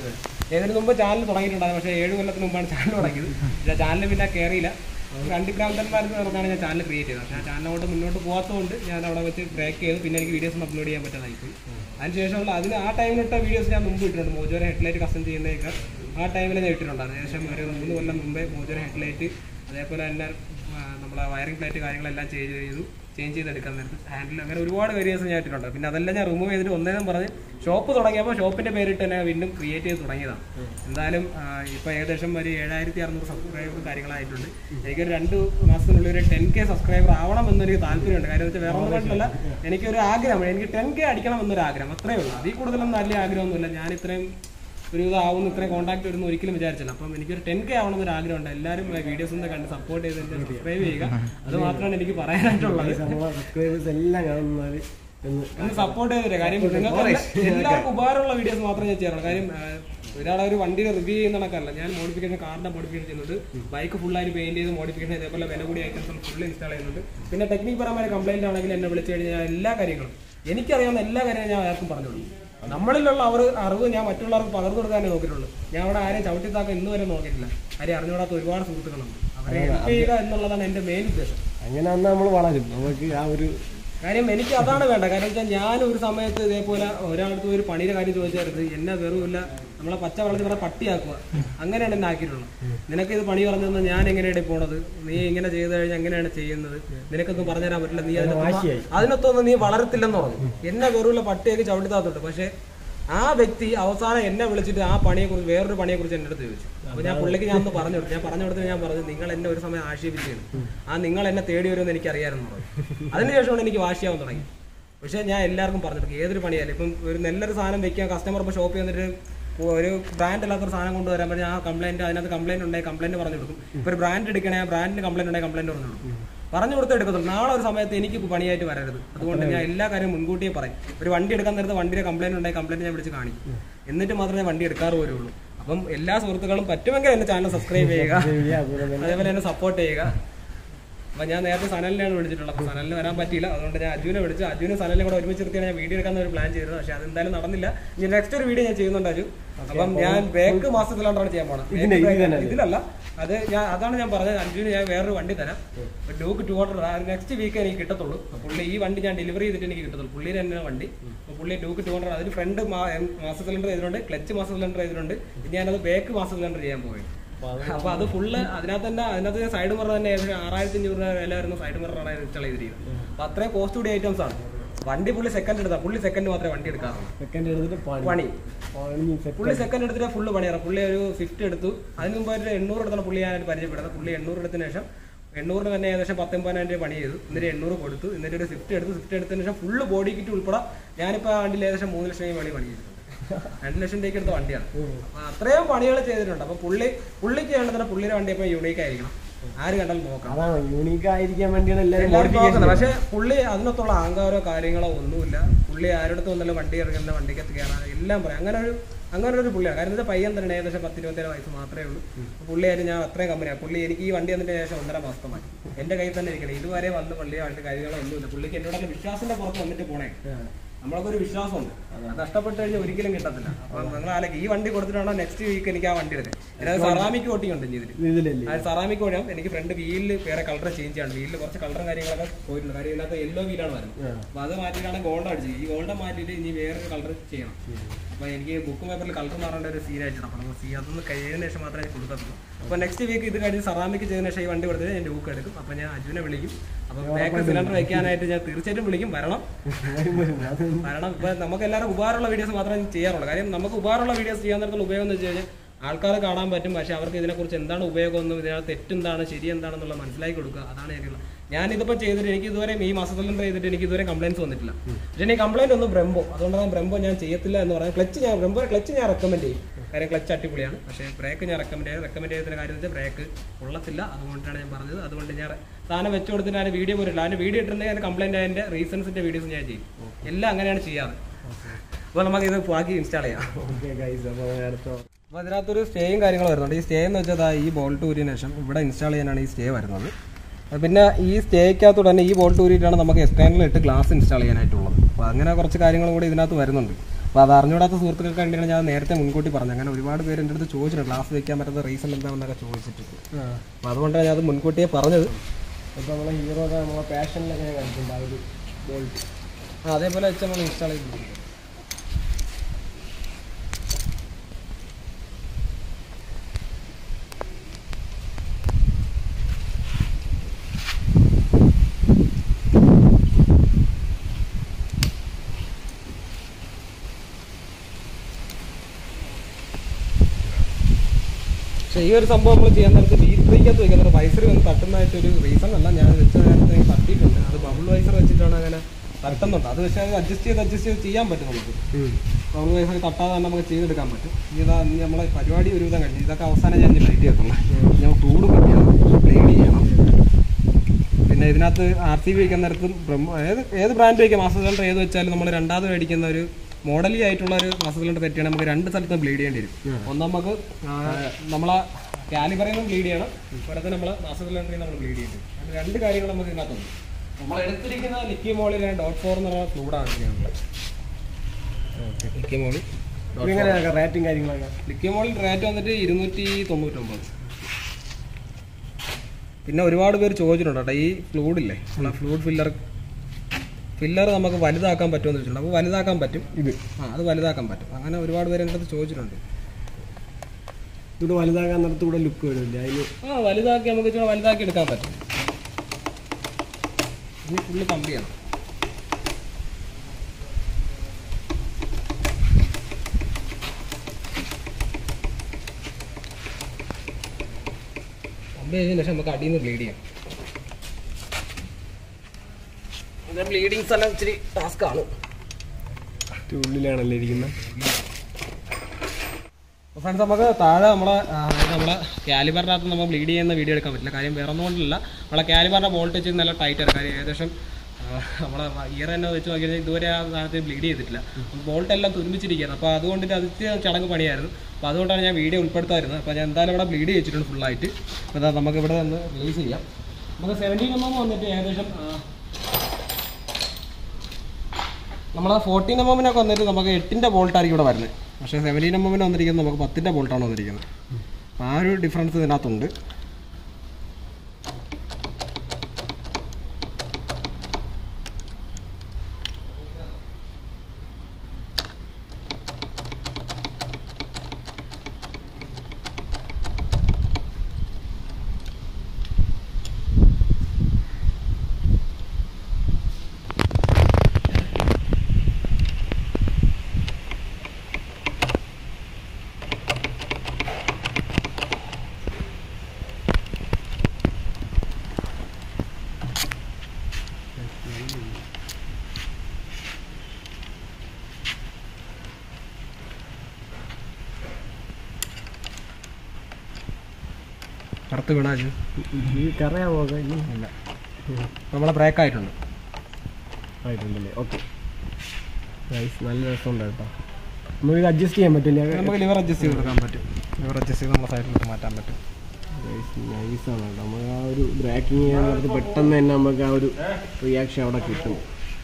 ഇതിന് മുമ്പ് ചാനൽ തുടങ്ങിയിട്ടുണ്ടായിരുന്നു പക്ഷേ ഏഴ് കൊല്ലത്തിന് മുമ്പാണ് ചാനൽ തുടങ്ങിയത് പക്ഷേ ചാനൽ പിന്നെ കയറിയില്ല രണ്ട് ഭ്രാന്തന്മാരെന്ന് പറഞ്ഞാണ് ഞാൻ ചാനൽ ക്രിയേറ്റ് ചെയ്തത് പക്ഷേ ആ ചാനലോട്ട് മുന്നോട്ട് പോകാത്തതുകൊണ്ട് ഞാൻ അവിടെ വെച്ച് ബ്രേക്ക് ചെയ്തു പിന്നെ എനിക്ക് വീഡിയോസ് ഒന്നും അപ്ലോഡ് ചെയ്യാൻ പറ്റാതായി പോയി അതിനുശേഷമുള്ള അതിന് ആ ടൈമിലിട്ട വീഡിയോസ് ഞാൻ മുമ്പ് ഇട്ടിട്ടുണ്ട് മോജോരെ ഹെഡ്ലൈറ്റ് കസ്റ്റം ചെയ്യുന്നതൊക്കെ ആ ടൈമിൽ ഞാൻ ഇട്ടിട്ടുണ്ടായിരുന്നു ഏകദേശം ഒരു മൂന്ന് കൊല്ലം മുമ്പേ മോജോരെ ഹെഡ്ലൈറ്റ് അതേപോലെ തന്നെ ആ, നമ്മളെ വയറിംഗ് പ്ലേറ്റ് കാര്യങ്ങളെല്ലാം ചേഞ്ച് ചെയ്തു ചേഞ്ച് ചെയ്തെടുക്കാൻ നേരത്ത് ഹാൻഡിൽ അങ്ങനെ ഒരുപാട് വേരിയേഴ്സ് ഞാൻ ഇട്ടിട്ടുണ്ട് പിന്നെ അതെല്ലാം ഞാൻ റിമൂവ് ചെയ്തിട്ട് ഒന്നേന്നും പറഞ്ഞ് ഷോപ്പ് തുടങ്ങിയപ്പോൾ ഷോപ്പിന്റെ പേരിട്ട് തന്നെ വീണ്ടും ക്രിയേറ്റ് ചെയ്ത് തുടങ്ങിയതാണ് എന്തായാലും ആ, ഇപ്പൊ ഏകദേശം ഒരു ഏഴായിരത്തി അറുന്നൂറ് സബ്സ്ക്രൈബർ കാര്യങ്ങളായിട്ടുണ്ട് എനിക്കൊരു രണ്ട് മാസത്തിനുള്ളിൽ ഒരു ടെൻ കെ സബ്സ്ക്രൈബർ ആവണം എന്നൊരു താല്പര്യമുണ്ട് കാര്യം വെച്ചാൽ വേറെ ഒന്നും കൊണ്ടല്ല എനിക്കൊരു ആഗ്രഹം എനിക്ക് ടെൻ കെ അടിക്കണം എന്നൊരു ആഗ്രഹം അത്രേ ഉള്ളൂ അതിൽ കൂടുതലൊന്നും വലിയ ആഗ്രഹമൊന്നുമില്ല ഞാൻ ഇത്രയും ഒരു ഇതാവുന്ന ഇത്രയും കോൺടാക്ട് വരുന്ന ഒരിക്കലും വിചാരിച്ചില്ല അപ്പം എനിക്കൊരു ടെൻ കെ ആവണം എന്നൊരു ആഗ്രഹമുണ്ട് എല്ലാവരും വീഡിയോസ് ഒന്ന് കണ്ട് സപ്പോർട്ട് ചെയ്ത് എന്നെ സബ്സ്ക്രൈബ് ചെയ്യുക അത് മാത്രമാണ് എനിക്ക് പറയാനായിട്ടുള്ളത് നമ്മളെ സബ്സ്ക്രൈബേഴ്സ് എല്ലാം കാണുന്നവർ എന്ന് ഒന്ന് സപ്പോർട്ട് ചെയ്തിട്ട് കാര്യം നിങ്ങൾക്ക് എല്ലാ- എല്ലാവർക്കും ഉപകാരമുള്ള വീഡിയോസ് മാത്രമേ ഞാൻ ചെയ്യാറുള്ളൂ കാര്യം ആ, ഒരാളെ ഒരു വണ്ടിയുടെ റിവ്യൂ ചെയ്യുന്ന കണക്കല്ല ഞാൻ മോഡിഫിക്കേഷൻ കാറിന്റെ മോഡിഫിക്കേഷൻ ചെയ്യുന്നുണ്ട് ബൈക്ക് ഫുള്ളായിട്ട് പെയിന്റ് ചെയ്ത് മോഡിഫിക്കേഷൻ ഇതേപോലെ വില കൂടിയ ഐറ്റംസ് ഫുൾ ഇൻസ്റ്റാൾ ചെയ്യുന്നുണ്ട് പിന്നെ ടെക്നിക് പരമായ കംപ്ലൈന്റ് ആണെങ്കിൽ എന്നെ വിളിച്ചു കഴിഞ്ഞാൽ ഞാൻ എല്ലാ കാര്യങ്ങളും എനിക്കറിയാവുന്ന എല്ലാ കാര്യങ്ങളും ഞാൻ ആർക്കും പറഞ്ഞു കൊടുക്കും നമ്മളിലുള്ള അവർ അറിവ് ഞാൻ മറ്റുള്ളവർക്ക് പകർന്നു കൊടുക്കാനേ നോക്കിയിട്ടുള്ളൂ ഞാൻ അവിടെ ആരെയും ചവിട്ടിത്താക്കാൻ ഇന്ന് വരെ നോക്കിയിട്ടില്ല ആരെയും അറിഞ്ഞുകൂടാത്ത ഒരുപാട് സുഹൃത്തുക്കളുണ്ട് അവരെ ഹെൽപ്പ് ചെയ്യുക എന്നുള്ളതാണ് എൻ്റെ മെയിൻ ഉദ്ദേശം അങ്ങനെ വന്നാൽ നമ്മൾ വളരും നമുക്ക് ആ ഒരു കാര്യം എനിക്ക് അതാണ് വേണ്ട കാരണം വെച്ചാൽ ഞാൻ ഒരു സമയത്ത് ഇതേപോലെ ഒരാൾക്ക് ഒരു പണിയുടെ കാര്യം ചോദിച്ചായിരുന്നു എന്നെ വെറുമില്ല നമ്മളെ പച്ച വെള്ളത്തിൽ പറഞ്ഞ പട്ടിയാക്കുക അങ്ങനെയാണ് എന്നെ ആക്കിയിട്ടുള്ളത് നിനക്ക് ഇത് പണി പറഞ്ഞു തന്നാൽ ഞാൻ എങ്ങനെയാണ് പോണത് നീ ഇങ്ങനെ ചെയ്ത് കഴിഞ്ഞാൽ എങ്ങനെയാണ് ചെയ്യുന്നത് നിനക്കൊന്നും പറഞ്ഞുതരാൻ പറ്റില്ല നീ അതിനകത്ത് അതിനകത്തൊന്നും നീ വളരത്തില്ലെന്ന് പറഞ്ഞു എന്നെ വെറുമില്ല പട്ടിയൊക്കെ ചവിട്ടിത്താത്തുണ്ട് പക്ഷേ ആ വ്യക്തി അവസാനം എന്നെ വിളിച്ചിട്ട് ആ പണിയെ കുറിച്ച് വേറൊരു പണിയെ കുറിച്ച് എൻ്റെ അടുത്ത് ചോദിച്ചു അപ്പൊ ഞാൻ പുള്ളിക്ക് ഞാൻ ഒന്ന് പറഞ്ഞു കൊടുത്തു ഞാൻ പറഞ്ഞു കൊടുത്ത് ഞാൻ പറഞ്ഞു നിങ്ങൾ എന്നെ ഒരു സമയം ആക്ഷേപിച്ചിരുന്നു ആ നിങ്ങൾ എന്നെ തേടി വരുമെന്ന് എനിക്ക് അറിയാമെന്ന് പറഞ്ഞു അതിനുശേഷമാണ് എനിക്ക് വാശിയാവാൻ തുടങ്ങി പക്ഷേ ഞാൻ എല്ലാവർക്കും പറഞ്ഞു കൊടുക്കും ഏതൊരു പണിയായാലും ഇപ്പം ഒരു നല്ലൊരു സാധനം വെക്കാൻ കസ്റ്റമർ ഇപ്പോൾ ഷോപ്പിൽ വന്നിട്ട് ഒരു ബ്രാൻഡ് അല്ലാത്തൊരു സാധനം കൊണ്ടുവരാൻ പറഞ്ഞാൽ ആ കംപ്ലൈന്റ് അതിനകത്ത് കംപ്ലൈന്റ് ഉണ്ടെങ്കിൽ കംപ്ലൈന്റ് പറഞ്ഞു കൊടുക്കും ഇപ്പോൾ ഒരു ബ്രാൻഡ് എടുക്കണേ ആ ബ്രാൻഡിന് കംപ്ലൈന്റ് ഉണ്ടെങ്കിൽ കംപ്ലൈന്റ് പറഞ്ഞു കൊടുക്കും പറഞ്ഞു കൊടുത്ത് എടുക്കത്തുള്ളൂ നാളെ ഒരു സമയത്ത് എനിക്ക് പണിയായിട്ട് വരരുത് അതുകൊണ്ട് ഞാൻ എല്ലാ കാര്യവും മുൻകൂട്ടിയേ പറയും ഒരു വണ്ടി എടുക്കാൻ നേരത്തെ വണ്ടിയുടെ കംപ്ലൈന്റ് ഉണ്ടെങ്കിൽ കംപ്ലൈന്റ് ഞാൻ വിളിച്ച് കാണിക്കും എന്നിട്ട് മാത്രമേ വണ്ടി എടുക്കാറ് പോരുള്ളൂ അപ്പം എല്ലാ സുഹൃത്തുക്കളും പറ്റുമെങ്കിൽ എന്റെ ചാനൽ സബ്സ്ക്രൈബ് ചെയ്യുക അതുപോലെ തന്നെ അതേപോലെ എന്നെ സപ്പോർട്ട് ചെയ്യുക അപ്പൊ ഞാൻ നേരത്തെ സനലിനെയാണ് വിളിച്ചിട്ടുള്ളത് അപ്പൊ സനലിന് വരാൻ പറ്റിയില്ല അതുകൊണ്ട് ഞാൻ അജുവിനെ വിളിച്ചു അജുവിനെ സനലിനെ കൂടെ ഒരുമിച്ച് നിർത്തിയാണ് ഞാൻ വീഡിയോ എടുക്കാൻ ഒരു പ്ലാൻ ചെയ്തത് പക്ഷെ അതെന്തായാലും നടന്നില്ല ഇനി നെക്സ്റ്റ് ഒരു വീഡിയോ ഞാൻ ചെയ്യുന്നുണ്ട് അജു അപ്പം ഞാൻ ബേക്ക് മാസത്തിലാണ് ചെയ്യാൻ പോണത് ഇതിനെ, Back ഇത് തന്നെ ഇതിലല്ല അത് ഞാൻ അതാണ് ഞാൻ പറഞ്ഞത് അഞ്ജുവിന് ഞാൻ വേറൊരു വണ്ടി തരാം Duke two hundred next week എനിക്ക് കിട്ടത്തുള്ളൂ അപ്പൊ പുള്ളി ഈ വണ്ടി ഞാൻ ഡെലിവറി ചെയ്തിട്ട് എനിക്ക് കിട്ടത്തുള്ളൂ പുള്ളിയുടെ തന്നെ വണ്ടി അപ്പൊ പുള്ളി ഡ്യൂക്ക് ടു ഹൺഡ്രഡ് അതിന് ഫ്രണ്ട് മാസ സിലിണ്ടർ ചെയ്തിട്ടുണ്ട് ക്ലച്ച് മാസ സിലിണ്ടർ ചെയ്തിട്ടുണ്ട് ഇനി ഞാനത് ബേക്ക് മാസ സിലിണ്ടർ ചെയ്യാൻ പോയി അപ്പൊ അത് ഫുള്ള് അതിനകത്ത് തന്നെ അതിനകത്ത് സൈഡ് മിറർ തന്നെ ഏകദേശം ആറായിരത്തി അഞ്ഞൂറ് രൂപ വില വരുന്ന സൈഡ് മിററാണ് ഇൻസ്റ്റാൾ ചെയ്തിരിക്കുന്നത് അപ്പൊ അത്രയും കോസ്റ്റ് കൂടിയ ഐറ്റംസ് ആണ് വണ്ടി പുള്ളി സെക്കൻഡ് എടുത്താൽ പുള്ളി സെക്കൻഡ് മാത്രമേ വണ്ടി എടുക്കാറുള്ളൂ സെക്കൻഡ് എടുത്തിട്ട് പണി പണി പണി set. പുള്ളി സെക്കൻഡ് എടുത്തിട്ട് ഫുള്ള് പണിയാണ് പുള്ളി ഒരു സ്വിഫ്റ്റ് എടുത്തു അതിന് മുമ്പ് ഒരു എണ്ണൂറ് എടുത്താണ് പുള്ളി ഞാൻ പരിചയപ്പെടുന്നത് പുള്ളി എണ്ണൂറ് എടുത്തതിന് ശേഷം എണ്ണൂറിന് തന്നെ ഏകദേശം പത്തൊമ്പതിനായിരം രൂപ പണി ചെയ്തു എന്നിട്ട് എണ്ണൂറ് കൊടുത്തു എന്നിട്ട് ഒരു സ്വിഫ്റ്റ് എടുത്തു സ്വിഫ്റ്റ് എടുത്തതിന് ശേഷം ഫുള്ള് ബോഡി കിറ്റ് ഉൾപ്പെടെ ഞാനിപ്പോൾ ആ വണ്ടിയിൽ ഏകദേശം മൂന്ന് ലക്ഷം രൂപ പണി പണി ചെയ്തിട്ടുണ്ട് രണ്ട് ലക്ഷം രൂപയ്ക്ക് എടുത്ത വണ്ടിയാണ് അപ്പൊ അത്രയും പണികൾ ചെയ്തിട്ടുണ്ട് അപ്പൊ പുള്ളി പുള്ളിക്ക് വേണ്ടതിന് പുള്ളിയുടെ വണ്ടി ഇപ്പൊ യൂണീക്ക് ആയിരിക്കണം ആര് കണ്ടാലും നോക്കാം അതാണ് യൂണീക്ക് ആയിരിക്കാൻ വേണ്ടിയാണ് എല്ലാവരും എല്ലാവരും modification നോക്കുന്നത് പക്ഷെ പുള്ളി അതിനകത്തുള്ള അഹങ്കാരോ കാര്യങ്ങളോ ഒന്നുമില്ല പുള്ളി ആരുടെ ഒന്നല്ല വണ്ടി ഇറങ്ങുന്ന വണ്ടിക്കകത്ത് കയറാൻ എല്ലാം പറയും അങ്ങനെ ഒരു അങ്ങനെ ഒരു പുള്ളിയാണ് കാരണം എന്താ പയ്യൻ തന്നെ ഏകദേശം പത്ത് ഇരുപത്തേഴ് വയസ്സ് മാത്രമേ ഉള്ളൂ പുള്ളിയായിട്ട് ഞാൻ അത്രയും കമ്പനിയാണ് പുള്ളി എനിക്ക് ഈ വണ്ടി വന്നതിന് ശേഷം ഒന്നര മാസത്തെ മാറ്റി എന്റെ കയ്യിൽ തന്നെ ഇരിക്കണം ഇതുവരെ വന്ന് പുള്ളിയായിട്ട് കാര്യങ്ങളോ ഒന്നുമില്ല പുള്ളിക്ക് എന്നോടൊക്കെ വിശ്വാസത്തിന്റെ പുറത്ത് വന്നിട്ട് പോണേ നമ്മളൊക്കെ ഒരു വിശ്വാസമുണ്ട് അത് നഷ്ടപ്പെട്ട് കഴിഞ്ഞാൽ ഒരിക്കലും കിട്ടത്തില്ല അപ്പൊ നിങ്ങൾ ആലോചിക്കും ഈ വണ്ടി കൊടുത്തിട്ടാണോ നെക്സ്റ്റ് വീക്ക് എനിക്ക് ആ വണ്ടി എടുക്കുന്നത് അതിനകത്ത് സെറാമിക് കോട്ടിങ് ഉണ്ട് ഇതിൽ ഇതിലല്ലേ അത് സെറാമിക് വഴിയാവും എനിക്ക് ഫ്രണ്ട് വീലിൽ വേറെ കളർ ചേഞ്ച് ചെയ്യണം വീലിൽ കുറച്ച് കളറും കാര്യങ്ങളൊക്കെ പോയിട്ടുണ്ട് കാര്യം ഇതിനകത്ത് യെല്ലോ വീലാണ് വരുന്നത് അപ്പൊ അത് മാറ്റിയിട്ടാണ് ഗോൾഡ് അടിച്ചത് ഈ ഗോൾഡ് മാറ്റിയിട്ട് ഇനി വേറൊരു കളർ ചെയ്യണം അപ്പൊ എനിക്ക് ബുക്ക് പേപ്പറിൽ കളർ മാറേണ്ട ഒരു സീൻ ആയിട്ടാണ് അപ്പോൾ സീ അതൊന്ന് കഴിയുന്നതിന് ശേഷം മാത്രമേ ഞാൻ കൊടുക്കത്തുള്ളൂ അപ്പൊ നെക്സ്റ്റ് വീക്ക് ഇത് കഴിഞ്ഞ് സെറാമിക് ചെയ്തതിന് ശേഷം ഈ വണ്ടി കൊടുത്തിട്ട് ഞാൻ ബുക്ക് എടുക്കും അപ്പൊ ഞാൻ അജുവിനെ വിളിക്കും അപ്പൊ ബാക്ക് സിലിണ്ടർ വെക്കാനായിട്ട് ഞാൻ തീർച്ചയായിട്ടും വിളിക്കും വരണം കാരണം ഇപ്പൊ നമുക്ക് എല്ലാവരും ഉപകാരമുള്ള വീഡിയോസ് മാത്രമേ ചെയ്യാറുള്ളൂ കാര്യം നമുക്ക് ഉപകാരമുള്ള വീഡിയോസ് ചെയ്യാൻ നേരത്തുള്ള ഉപയോഗം എന്ന് വെച്ച് കഴിഞ്ഞാൽ ആൾക്കാർ കാണാൻ പറ്റും പക്ഷെ അവർക്ക് ഇതിനെക്കുറിച്ച് എന്താണ് ഉപയോഗം എന്നും ഇതിനകത്ത് തെറ്റെന്താണ് ശരി എന്താണെന്നുള്ള മനസ്സിലാക്കി കൊടുക്കുക അതാണ് എനിക്കുള്ള ഞാൻ ഇതിപ്പോൾ ചെയ്തിട്ട് എനിക്ക് ഇതുവരെ ഈ മാസത്തിൽ ചെയ്തിട്ട് എനിക്ക് ഇതുവരെ കംപ്ലൈൻസ് വന്നിട്ടില്ല പക്ഷേ എനിക്ക് കംപ്ലൈൻറ്റ് ഒന്നും ബ്രംബോ അതുകൊണ്ടാണ് ബ്രംബോ ഞാൻ ചെയ്യത്തില്ല എന്ന് പറയാം ക്ലച്ച് ഞാൻ ബ്രംബോ ക്ലച്ച് ഞാൻ റെക്കമെൻഡ് ചെയ്യും കാര്യം ക്ലച്ച് അടിപൊളിയാണ് പക്ഷേ ബ്രേക്ക് ഞാൻ റെക്കമെൻഡ് ചെയ്ത് റെക്കമെൻഡ് ചെയ്തതിന്റെ കാര്യം വെച്ചാൽ ബ്രേക്ക് കൊള്ളത്തില്ല അതുകൊണ്ടാണ് ഞാൻ പറഞ്ഞത് അതുകൊണ്ട് ഞാൻ സാധനം വെച്ച് കൊടുത്തിട്ട് ഞാൻ വീഡിയോ പോരില്ല അതിന് വീഡിയോ ഇട്ടിട്ടുണ്ടെങ്കിൽ അതിന് കംപ്ലൈൻറ്റ് അതിൻ്റെ റീസൺസിൻ്റെ വീഡിയോസ് ഞാൻ ചെയ്യും എല്ലാം അങ്ങനെയാണ് ചെയ്യാറ് അപ്പോൾ നമുക്ക് ഇത് ബാക്കി ഇൻസ്റ്റാൾ ചെയ്യാം ഓക്കെ ഗൈസ് അപ്പോൾ അടുത്ത അപ്പോൾ അതിനകത്തൊരു സ്റ്റേയും കാര്യങ്ങളും വരുന്നുണ്ട് ഈ സ്റ്റേ എന്ന് വെച്ചാൽ ദാ ഈ ബോൾട്ട് ഊരിയതിന് ശേഷം ഇവിടെ ഇൻസ്റ്റാൾ ചെയ്യാനാണ് ഈ സ്റ്റേ വരുന്നത് അത് പിന്നെ ഈ സ്റ്റേക്കകത്ത് തന്നെ ഈ ബോൾട്ട് ഊരിയിട്ടാണ് നമുക്ക് എക്സ്റ്റേണൽ ഇട്ട് ഗ്ലാസ് ഇൻസ്റ്റാൾ ചെയ്യാനായിട്ടുള്ളത് അപ്പോൾ അങ്ങനെ കുറച്ച് കാര്യങ്ങളും കൂടി ഇതിനകത്ത് വരുന്നുണ്ട് അപ്പോൾ അത് അറിഞ്ഞൂടാത്ത സുഹൃത്തുക്കൾക്ക് വേണ്ടിയാണ് ഞാൻ നേരത്തെ മുൻകൂട്ടി പറഞ്ഞത് അങ്ങനെ ഒരുപാട് പേര് എൻ്റെ അടുത്ത് ചോദിച്ചിട്ടുണ്ട് ഗ്ലാസ് വെക്കാൻ പറ്റാത്ത റീസൺ എന്താണെന്നൊക്കെ ചോദിച്ചിട്ട് അപ്പോൾ അതുകൊണ്ടാണ് ഞാൻ അത് മുൻകൂട്ടിയെ പറഞ്ഞത് ഇപ്പോൾ നമ്മളെ ഹീറോയുടെ നമ്മളെ പാഷനിലൊക്കെ ഞാൻ കണ്ടിട്ടുണ്ട് ആ ഒരു ബോൾട്ട് ആ അതേപോലെ വെച്ച് നമ്മൾ ഇൻസ്റ്റാൾ ചെയ്തിട്ടുണ്ട് പക്ഷേ ഈ ഒരു സംഭവം നമ്മൾ ചെയ്യാൻ നേരത്ത് ബി ത്രീക്കകത്ത് വെക്കുന്നത് വൈസർ വന്ന് തട്ടുന്നതായിട്ടൊരു റീസൺ അല്ല ഞാൻ വെച്ച നേരത്തെ എനിക്ക് തട്ടിയിട്ടുണ്ട് അത് ബബിൾ വൈസർ വെച്ചിട്ടാണ് അങ്ങനെ തട്ടുന്നുണ്ട് അത് പക്ഷേ അത് അഡ്ജസ്റ്റ് ചെയ്ത് അഡ്ജസ്റ്റ് ചെയ്ത് ചെയ്യാൻ പറ്റും നമുക്ക് ബബിൾ വൈസർ തട്ടാതെ തന്നെ നമുക്ക് ചെയ്തെടുക്കാൻ പറ്റും ഇതാ ഇനി നമ്മളെ പരിപാടി ഒരുവിധം കഴിഞ്ഞു ഇതൊക്കെ അവസാനം ഞാൻ ലൈറ്റ് വെക്കുന്നത് ഞാൻ ചൂട് പറ്റിയാണ് ബ്ലേഡ് ചെയ്യണം പിന്നെ ഇതിനകത്ത് ആർ സി ബി വയ്ക്കുന്ന നേരത്തും ബ്രഹ്മ ഏത് ഏത് ബ്രാൻഡ് വയ്ക്കാം മാസ്റ്റർ സിലിണ്ടർ ഏത് വെച്ചാലും നമ്മൾ രണ്ടാമത് മേടിക്കുന്ന ഒരു മോഡലി ആയിട്ടുള്ള ഒരു മാസ്റ്റർ സിലിണ്ടർ തെറ്റിയാണ് നമുക്ക് രണ്ട് സ്ഥലത്തും ബ്ലീഡ് ചെയ്യേണ്ടി വരും ഒന്ന് നമുക്ക് ആ, നമ്മളെ കാലിബറിൽ നിന്നും ബ്ലീഡ് ചെയ്യണം അതുപോലെ തന്നെ നമ്മളെ മാസ്റ്റർ സിലിണ്ടറിൽ നമ്മൾ ബ്ലീഡ് ചെയ്യും അങ്ങനെ രണ്ട് കാര്യങ്ങൾ നമുക്ക് ഇതിനകത്തുണ്ട് നമ്മൾ എടുത്തിരിക്കുന്ന ലിക്കി മോളിൽ ഡോട്ട് ഫോർ എന്ന് പറഞ്ഞ ഫ്ലൂഡാണ് ചെയ്യാനുള്ളത് ലിക്കി മോളി എങ്ങനെയാണ് റേറ്റും കാര്യങ്ങളൊക്കെ ലിക്കി മോളിൽ റേറ്റ് വന്നിട്ട് ഇരുന്നൂറ്റി തൊണ്ണൂറ്റൊമ്പത് പിന്നെ ഒരുപാട് പേര് ചോദിച്ചിട്ടുണ്ട് കേട്ടോ ഈ ഫ്ലൂഡില്ലേ ഫ്ലൂഡ് ഫില്ലർ ഫില്ലർ നമുക്ക് വലുതാക്കാൻ പറ്റുമെന്ന് ചോദിച്ചിട്ടുണ്ട് അപ്പോൾ വലുതാക്കാൻ പറ്റും ഇത് ആ അത് വലുതാക്കാൻ പറ്റും അങ്ങനെ ഒരുപാട് പേര് എൻ്റെ അടുത്ത് ചോദിച്ചിട്ടുണ്ട് ഇവിടെ വലുതാക്കാൻ നേരത്ത് ഇവിടെ ലുക്ക് വരില്ല അതിന് ആ വലുതാക്കി നമുക്ക് ഇച്ചിരി വലുതാക്കി എടുക്കാൻ പറ്റും ഇനി ഫുള്ള് കമ്പിയാണ് കമ്പി കഴിഞ്ഞതിന് ശേഷം നമുക്ക് അടിയിൽ നിന്ന് ബ്ലീഡ് ചെയ്യാം ഇത് ബ്ലീഡിങ് സ്ഥലം ഇച്ചിരി ടാസ്ക് ആണ് ഉള്ളിലാണല്ലേ ഇരിക്കുന്നത് ഫ്രണ്ട്സ് നമുക്ക് താഴെ നമ്മളെ ആ, അതായത് നമ്മളെ കാലിബറിനകത്ത് നമ്മൾ ബ്ലീഡ് ചെയ്യുന്ന വീഡിയോ എടുക്കാൻ പറ്റില്ല കാര്യം വേറെ ഒന്നും കൊണ്ടല്ല നമ്മളെ കാലിബറിൻ്റെ ബോൾട്ട് വെച്ച് നല്ല ടൈറ്റ് ആണ് കാര്യം ഏകദേശം ആ, നമ്മളെ ഇയർ തന്നെ വെച്ച് നോക്കിയാൽ ഇതുവരെ ആ സാധനത്തിൽ ബ്ലീഡ് ചെയ്തിട്ടില്ല ബോൾട്ട് എല്ലാം തുരുമ്പിച്ചിരിക്കുകയാണ് അപ്പോൾ അതുകൊണ്ടിട്ട് അത് ഇച്ചിരി ചടങ്ങ് പണിയായിരുന്നു അപ്പോൾ അതുകൊണ്ടാണ് ഞാൻ വീഡിയോ ഉൾപ്പെടുത്തായിരുന്നത് അപ്പോൾ ഞാൻ എന്തായാലും ഇവിടെ ബ്ലീഡ് ചെയ്തിട്ടുണ്ട് ഫുള്ളായിട്ട് അപ്പോൾ അതാ നമുക്ക് ഇവിടെ നിന്ന് റിലീസ് ചെയ്യാം നമുക്ക് സെവൻറ്റീൻ എം എം വന്നിട്ട് ഏകദേശം ആ, നമ്മളെ ഫോർട്ടീൻ എം എമ്മിനൊക്കെ വന്നിട്ട് നമുക്ക് എട്ടിൻ്റെ ബോൾട്ടായിരിക്കും ഇവിടെ വരുന്നത് പക്ഷേ സെവൻറ്റീൻ എം എമ്മിന് വന്നിരിക്കുന്നത് നമുക്ക് പത്തിൻ്റെ ബോൾട്ടാണ് വന്നിരിക്കുന്നത് അപ്പോൾ ആ ഒരു ഡിഫറൻസ് ഇതിനകത്തുണ്ട് കറുത്ത് വീണാച്ചു ഈ കറയാവോ ഇനി ഇല്ല നമ്മളെ ബ്രേക്ക് ആയിട്ടുണ്ട് ആയിട്ടുണ്ടല്ലേ ഓക്കെ നല്ല രസമുണ്ട് കേട്ടോ നമുക്കിത് അഡ്ജസ്റ്റ് ചെയ്യാൻ പറ്റില്ല നമുക്ക് ലിവർ അഡ്ജസ്റ്റ് ചെയ്ത് കൊടുക്കാൻ പറ്റും ലിവർ അഡ്ജസ്റ്റ് ചെയ്ത് നമ്മളെ സൈഡിലോട്ട് മാറ്റാൻ പറ്റും നൈസാണ് കേട്ടോ നമുക്ക് ആ ഒരു ബ്രേക്കിംഗ് ചെയ്യാൻ നേരത്ത് പെട്ടെന്ന് തന്നെ നമുക്ക് ആ ഒരു റിയാക്ഷൻ അവിടെ കിട്ടും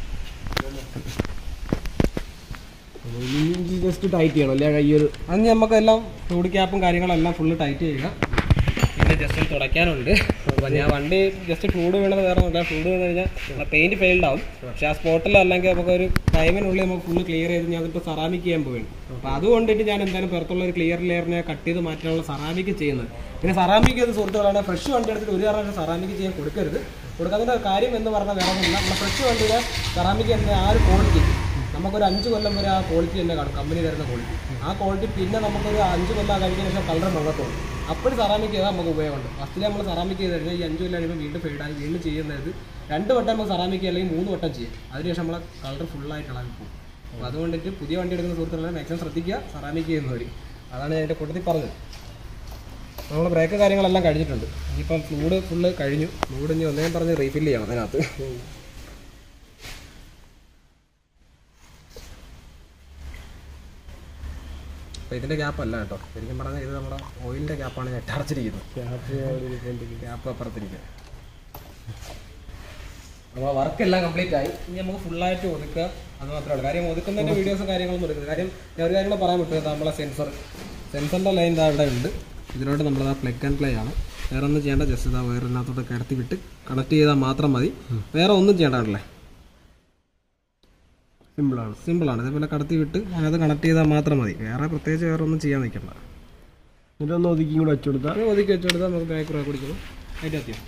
ജസ്റ്റ് ടൈറ്റ് ചെയ്യണം അല്ലേ കയ്യൊരു അത് നമുക്ക് എല്ലാം ഫ്ലൂഡ് ക്യാപ്പും കാര്യങ്ങളെല്ലാം ഫുള്ള് ടൈറ്റ് ചെയ്യുക പിന്നെ ജസ്റ്റ് ഒന്ന് തുടയ്ക്കാനുണ്ട് അപ്പോൾ ഞാൻ വണ്ടി ജസ്റ്റ് ഫ്ലൂഡ് വീണത് വേറെ ഒന്നുമില്ല ഫ്ലൂഡ് വീണ് കഴിഞ്ഞാൽ പെയിൻറ്റ് ഫെയിൽഡ് ആവും പക്ഷേ ആ സ്പോട്ടിൽ അല്ലെങ്കിൽ നമുക്ക് ഒരു ടൈമിനുള്ളിൽ നമുക്ക് ഫുള്ള് ക്ലിയർ ചെയ്ത് ഞാൻ ഇപ്പോൾ സെറാമിക് ചെയ്യാൻ പോവുകയാണ് അപ്പോൾ അതുകൊണ്ടിട്ട് ഞാൻ എന്തായാലും പുറത്തുള്ള ഒരു ക്ലിയർ ലെയറിനെ കട്ട് ചെയ്ത് മാറ്റാനുള്ള സെറാമിക് ചെയ്യുന്നത് പിന്നെ സെറാമിക് ചെയ്ത് സുഹൃത്തുക്കളാണ് ഫ്രഷ് വണ്ടി എടുത്തിട്ട് ഒരു കാരണവശാലും സെറാമിക് ചെയ്യാൻ കൊടുക്കരുത് കൊടുക്കാത്തതിൻ്റെ കാര്യം എന്ന് പറഞ്ഞാൽ വേറെ ഒന്നുമില്ല നമ്മുടെ ഫ്രഷ് വണ്ടിയുടെ സെറാമിക് എന്ന ആ ഒരു ക്വാളിറ്റി നമുക്കൊരു അഞ്ച് കൊല്ലം വരെ ആ ക്വാളിറ്റി തന്നെ കാണും കമ്പനി തരുന്ന ക്വാളിറ്റി ആ ക്വാളിറ്റി പിന്നെ നമുക്കൊരു അഞ്ച് കൊല്ലം കഴിഞ്ഞതിന് ശേഷം കളർ മുഖത്തുള്ളൂ അപ്പോഴും സെറാമിക് ചെയ്താൽ നമുക്ക് ഉപയോഗമുണ്ട് ഫസ്റ്റിൽ നമ്മൾ സെറാമിക് ചെയ്ത് കഴിഞ്ഞാൽ ഈ അഞ്ച് കൊല്ലം കഴിയുമ്പോൾ വീണ്ടും ഫെയ്ഡായി വീണ്ടും ചെയ്യുന്നത് രണ്ട് വട്ടം നമുക്ക് സെറാമിക് അല്ലെങ്കിൽ മൂന്ന് വട്ടം ചെയ്യും അതിനുശേഷം നമ്മളെ കളർ ഫുള്ളായിട്ട് ഇളകി പോകും അപ്പോൾ അതുകൊണ്ടിട്ട് പുതിയ വണ്ടി എടുക്കുന്ന സുഹൃത്തുക്കളെ മാക്സിമം ശ്രദ്ധിക്കുക സെറാമിക് ചെയ്യുന്നവർ അതാണ് ഞാൻ എൻ്റെ കൂട്ടത്തിൽ പറഞ്ഞത് നമ്മൾ ബ്രേക്ക് കാര്യങ്ങളെല്ലാം കഴിഞ്ഞിട്ടുണ്ട് ഇനിയിപ്പം ഫ്ലൂഡ് ഫുള്ള് കഴിഞ്ഞു ഫ്ലൂഡ് ഇനി ഒന്നേം പറഞ്ഞ് റീഫിൽ ചെയ്യണം അതിനകത്ത് അപ്പോൾ ഇതിൻ്റെ ഗ്യാപ്പ് അല്ല കേട്ടോ ശരിക്കും പറഞ്ഞാൽ ഇത് നമ്മുടെ ഓയിലിൻ്റെ ഗ്യാപ്പാണ് ഞാൻ അടച്ചിരിക്കുന്നത് ഗ്യാപ്പ് അപ്പുറത്തിരിക്കുക അപ്പോൾ വർക്ക് എല്ലാം കംപ്ലീറ്റ് ആയി ഇനി നമുക്ക് ഫുള്ളായിട്ട് ഒതുക്കുക അത് മാത്രമേ ഉള്ളൂ കാര്യം ഒതുക്കുന്നതിൻ്റെ വീഡിയോസും കാര്യങ്ങളൊന്നും എടുക്കുന്നത് കാര്യം ഞാൻ ഒരു കാര്യം കൂടെ പറയാൻ പറ്റും നമ്മളെ സെൻസർ സെൻസറിൻ്റെ ലൈൻ ഇതാ ഇവിടെ ഉണ്ട് ഇതിലോട്ട് നമ്മളത് പ്ലഗ് ആൻഡ് പ്ലേ ആണ് വേറെ ഒന്നും ചെയ്യേണ്ട ജസ്റ്റ് ഇതാ വയറിനകത്തോട്ട് കിടത്തി വിട്ട് കണക്ട് ചെയ്താൽ മാത്രം മതി വേറെ ഒന്നും ചെയ്യേണ്ടതല്ലേ സിമ്പിളാണ് സിമ്പിളാണ് ഇതേപോലെ കടത്തി വിട്ട് അതിനകത്ത് കണക്ട് ചെയ്താൽ മാത്രം മതി വേറെ പ്രത്യേകിച്ച് വേറെ ഒന്നും ചെയ്യാൻ നിൽക്കണ്ട ഇതൊന്ന് ഒതുക്കി കൂടെ വെച്ചു കൊടുത്താൽ അത് ഒതുക്കി വെച്ചെടുത്താൽ നമുക്ക് ബാക്ക് കൂടെ കുടിക്കുന്നു അതിൻ്റെ അത്യം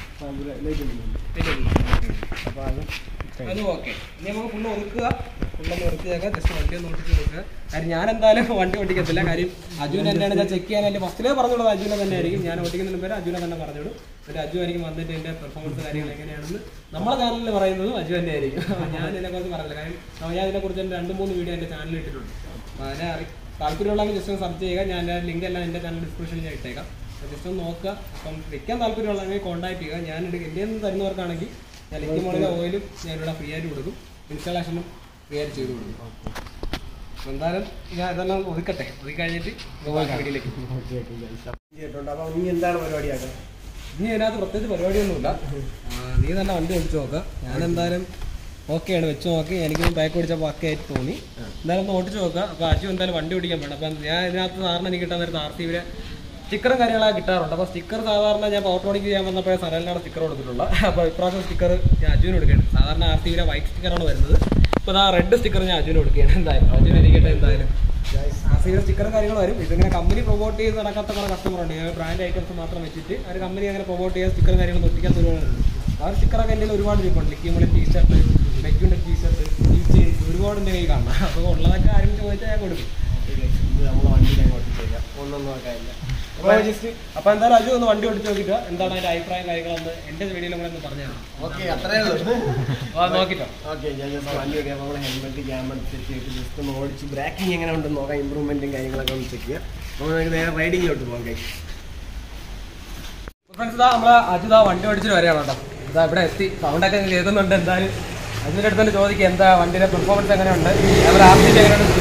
അപ്പോൾ അത് അത് ഓക്കെ ഇനി നമുക്ക് ഫുള്ള് ഒതുക്കുക ഫുള്ളൊന്ന് വൃത്തിയാക്കുക ജസ്റ്റ് വണ്ടി ഒന്ന് ഓടിച്ച് കൊടുക്കുക കാര്യം ഞാൻ എന്തായാലും വണ്ടി ഓടിക്കത്തില്ല കാര്യം അജുവിനെ തന്നെയാണ് ഞാൻ ചെക്ക് ചെയ്യാൻ എൻ്റെ ഫസ്റ്റിലേ പറഞ്ഞോളൂ അജുവിനെ തന്നെ ആയിരിക്കും ഞാൻ ഓടിക്കുന്നതിന് പേര് അജുവിനെ തന്നെ പറഞ്ഞോളൂ എന്നിട്ട് അജു ആയിരിക്കും വന്നിട്ട് എൻ്റെ പെർഫോമൻസ് കാര്യങ്ങൾ എങ്ങനെയാണെന്ന് നമ്മളെ ചാനലിൽ പറയുന്നതും അജു തന്നെ ആയിരിക്കും ഞാൻ ഇതിനെക്കുറിച്ച് പറഞ്ഞില്ല കാര്യം ഞാൻ ഇതിനെക്കുറിച്ച് എൻ്റെ രണ്ട് മൂന്ന് വീഡിയോ എൻ്റെ ചാനലിൽ ഇട്ടിട്ടുണ്ട് അപ്പോൾ അതിനെ അറി താല്പര്യമുള്ളവർ ജസ്റ്റ് ഒന്ന് സെർച്ച് ചെയ്യുക ഞാൻ ലിങ്ക് എല്ലാം എൻ്റെ ചാനൽ ഡിസ്ക്രിപ്ഷനിൽ ഞാൻ ഇട്ടേക്കാം ജസ്റ്റ് ഒന്ന് നോക്കുക അപ്പം വെക്കാൻ താല്പര്യമുള്ളവരെ കോൺടാക്ട് ചെയ്യുക ഞാൻ എൻ്റെ നിന്ന് തരുന്നവർക്കാണെങ്കിൽ ഞാൻ ലിങ്ക് മുകളിലെ ഓയിലും ഞാനിവിടെ ഫ്രീ ആയിട്ട് കൊടുക്കും ഇൻസ്റ്റാളേഷനും ഫ്രീ ആയിട്ട് ചെയ്ത് കൊടുക്കും അപ്പോൾ എന്തായാലും ഞാൻ ഇതെല്ലാം ഒതുക്കട്ടെ ഒതുക്കി കഴിഞ്ഞിട്ട് വീട്ടിലേക്ക് ഓക്കെ ഓക്കെ ചെയ്തിട്ടുണ്ട് അപ്പോൾ ഇനി എന്താണ് പരിപാടിയാക്കുക ഇനി അതിനകത്ത് പ്രത്യേകിച്ച് പരിപാടിയൊന്നുമില്ല ആ, നീ തന്നെ വണ്ടി ഓടിച്ചു നോക്കുക ഞാൻ എന്തായാലും ഓക്കെയാണ് വെച്ച് നോക്കി എനിക്ക് ബാക്ക് ഓടിച്ചപ്പോൾ ഒക്കെ ആയിട്ട് തോന്നി എന്തായാലും ഒന്ന് ഓടിച്ചു നോക്കുക അപ്പോൾ അജു എന്തായാലും വണ്ടി ഓടിക്കാൻ വേണം അപ്പം ഞാൻ ഇതിനകത്ത് സാറിന് എനിക്ക് കിട്ടാൻ നേരത്തെ ആർ സി ബിയുടെ സ്റ്റിക്കറും കാര്യങ്ങളൊക്കെ കിട്ടാറുണ്ട് അപ്പോൾ സ്റ്റിക്കർ സാധാരണ ഞാൻ ഓട്ടോണിക്ക് ചെയ്യാൻ വന്നപ്പോഴേ സരലിനാണ് സ്റ്റിക്കർ കൊടുത്തിട്ടുള്ളത് അപ്പോൾ ഇപ്രാവശ്യം സ്റ്റിക്കർ ഞാൻ അജുവിന് കൊടുക്കുകയാണ് സാധാരണ ആർ സി ബിയുടെ വൈറ്റ് സ്റ്റിക്കറാണ് വരുന്നത് ഇപ്പോൾ ആ റെഡ് സ്റ്റിക്കർ ഞാൻ അജുവിന് കൊടുക്കുകയാണ് എന്തായാലും അജുവിന് ഇരിക്കട്ടെ എന്തായാലും ആർ സി ബിയുടെ സ്റ്റിക്കറും കാര്യങ്ങൾ വരും ഇതിങ്ങനെ കമ്പനി പ്രൊമോട്ട് ചെയ്ത് നടക്കാത്ത കുറെ കസ്റ്റമർ ഉണ്ട് ഞാൻ ബ്രാൻഡ് ഐറ്റംസ് മാത്രം വെച്ചിട്ട് ഒരു കമ്പനി അങ്ങനെ പ്രൊമോട്ട് ചെയ്യാൻ സ്റ്റിക്കറും കാര്യങ്ങളും ഒട്ടിക്കാൻ ഒരുപാടുണ്ട് ആ ഒരു സ്റ്റിക്കറൊക്കെ എൻ്റെ കയ്യിൽ ഒരുപാട് രൂപയുണ്ട് ലിക്കിമുള്ള ടീഷർട്ട് മെക്യൂൻ്റെ ടീഷർട്ട് ടീച്ചേഴ്സ് ഒരുപാട് എൻ്റെ കയ്യിൽ കാണാം അപ്പോൾ ഉള്ളതൊക്കെ ആരും ചോദിച്ചാൽ ഞാൻ കൊടുക്കും ഇത് നമ്മളെ വണ്ടിയിൽ അങ്ങോട്ട് ചെയ്യാം ഒന്നും നോക്കാനില്ല അപ്പോൾ ജസ്റ്റ് അപ്പോൾ എന്തായാലും അജു ഒന്ന് വണ്ടി ഓടിച്ച് നോക്കിയിട്ട് എന്താണ് അതിൻ്റെ അഭിപ്രായം കാര്യങ്ങളൊന്ന് എൻ്റെ വീഡിയോയിൽ നമ്മളൊന്ന് പറഞ്ഞു തരണം ഓക്കെ അത്രേ ഉള്ളൂ അപ്പോൾ അത് നോക്കിട്ടോ ഓക്കെ ഞാൻ ജസ്റ്റ് വണ്ടി ഓടിക്കാം നമ്മൾ ഹെൽമെറ്റ് ക്യാമറ സെറ്റ് ചെയ്തിട്ട് ജസ്റ്റ് ഒന്ന് ഓടിച്ച് ബ്രേക്കിംഗ് എങ്ങനെ ഉണ്ടെന്ന് നോക്കാം ഇമ്പ്രൂവ്മെൻറ്റും കാര്യങ്ങളൊക്കെ ഒന്ന് ചെക്ക് ചെയ്യാം അപ്പോൾ നമുക്ക് നേരെ റൈഡിങ്ങിലോട്ട് പോകാം കൈ ഫ്രണ്ട്സ് ഇതാ നമ്മളെ അജിതാ വണ്ടി ഓടിച്ചിട്ട് വരികയാണ് കേട്ടോ ഇതാ ഇവിടെ എത്തി സൗണ്ടൊക്കെ കേൾക്കുന്നുണ്ട് എന്തായാലും അജിന്റെ അടുത്തോണ്ട് ചോദിക്കുക എന്താ വണ്ടിയുടെ പെർഫോമൻസ് എങ്ങനെയുണ്ട് അതുപോലെ ആർസിന്റെ എങ്ങനെയുണ്ട്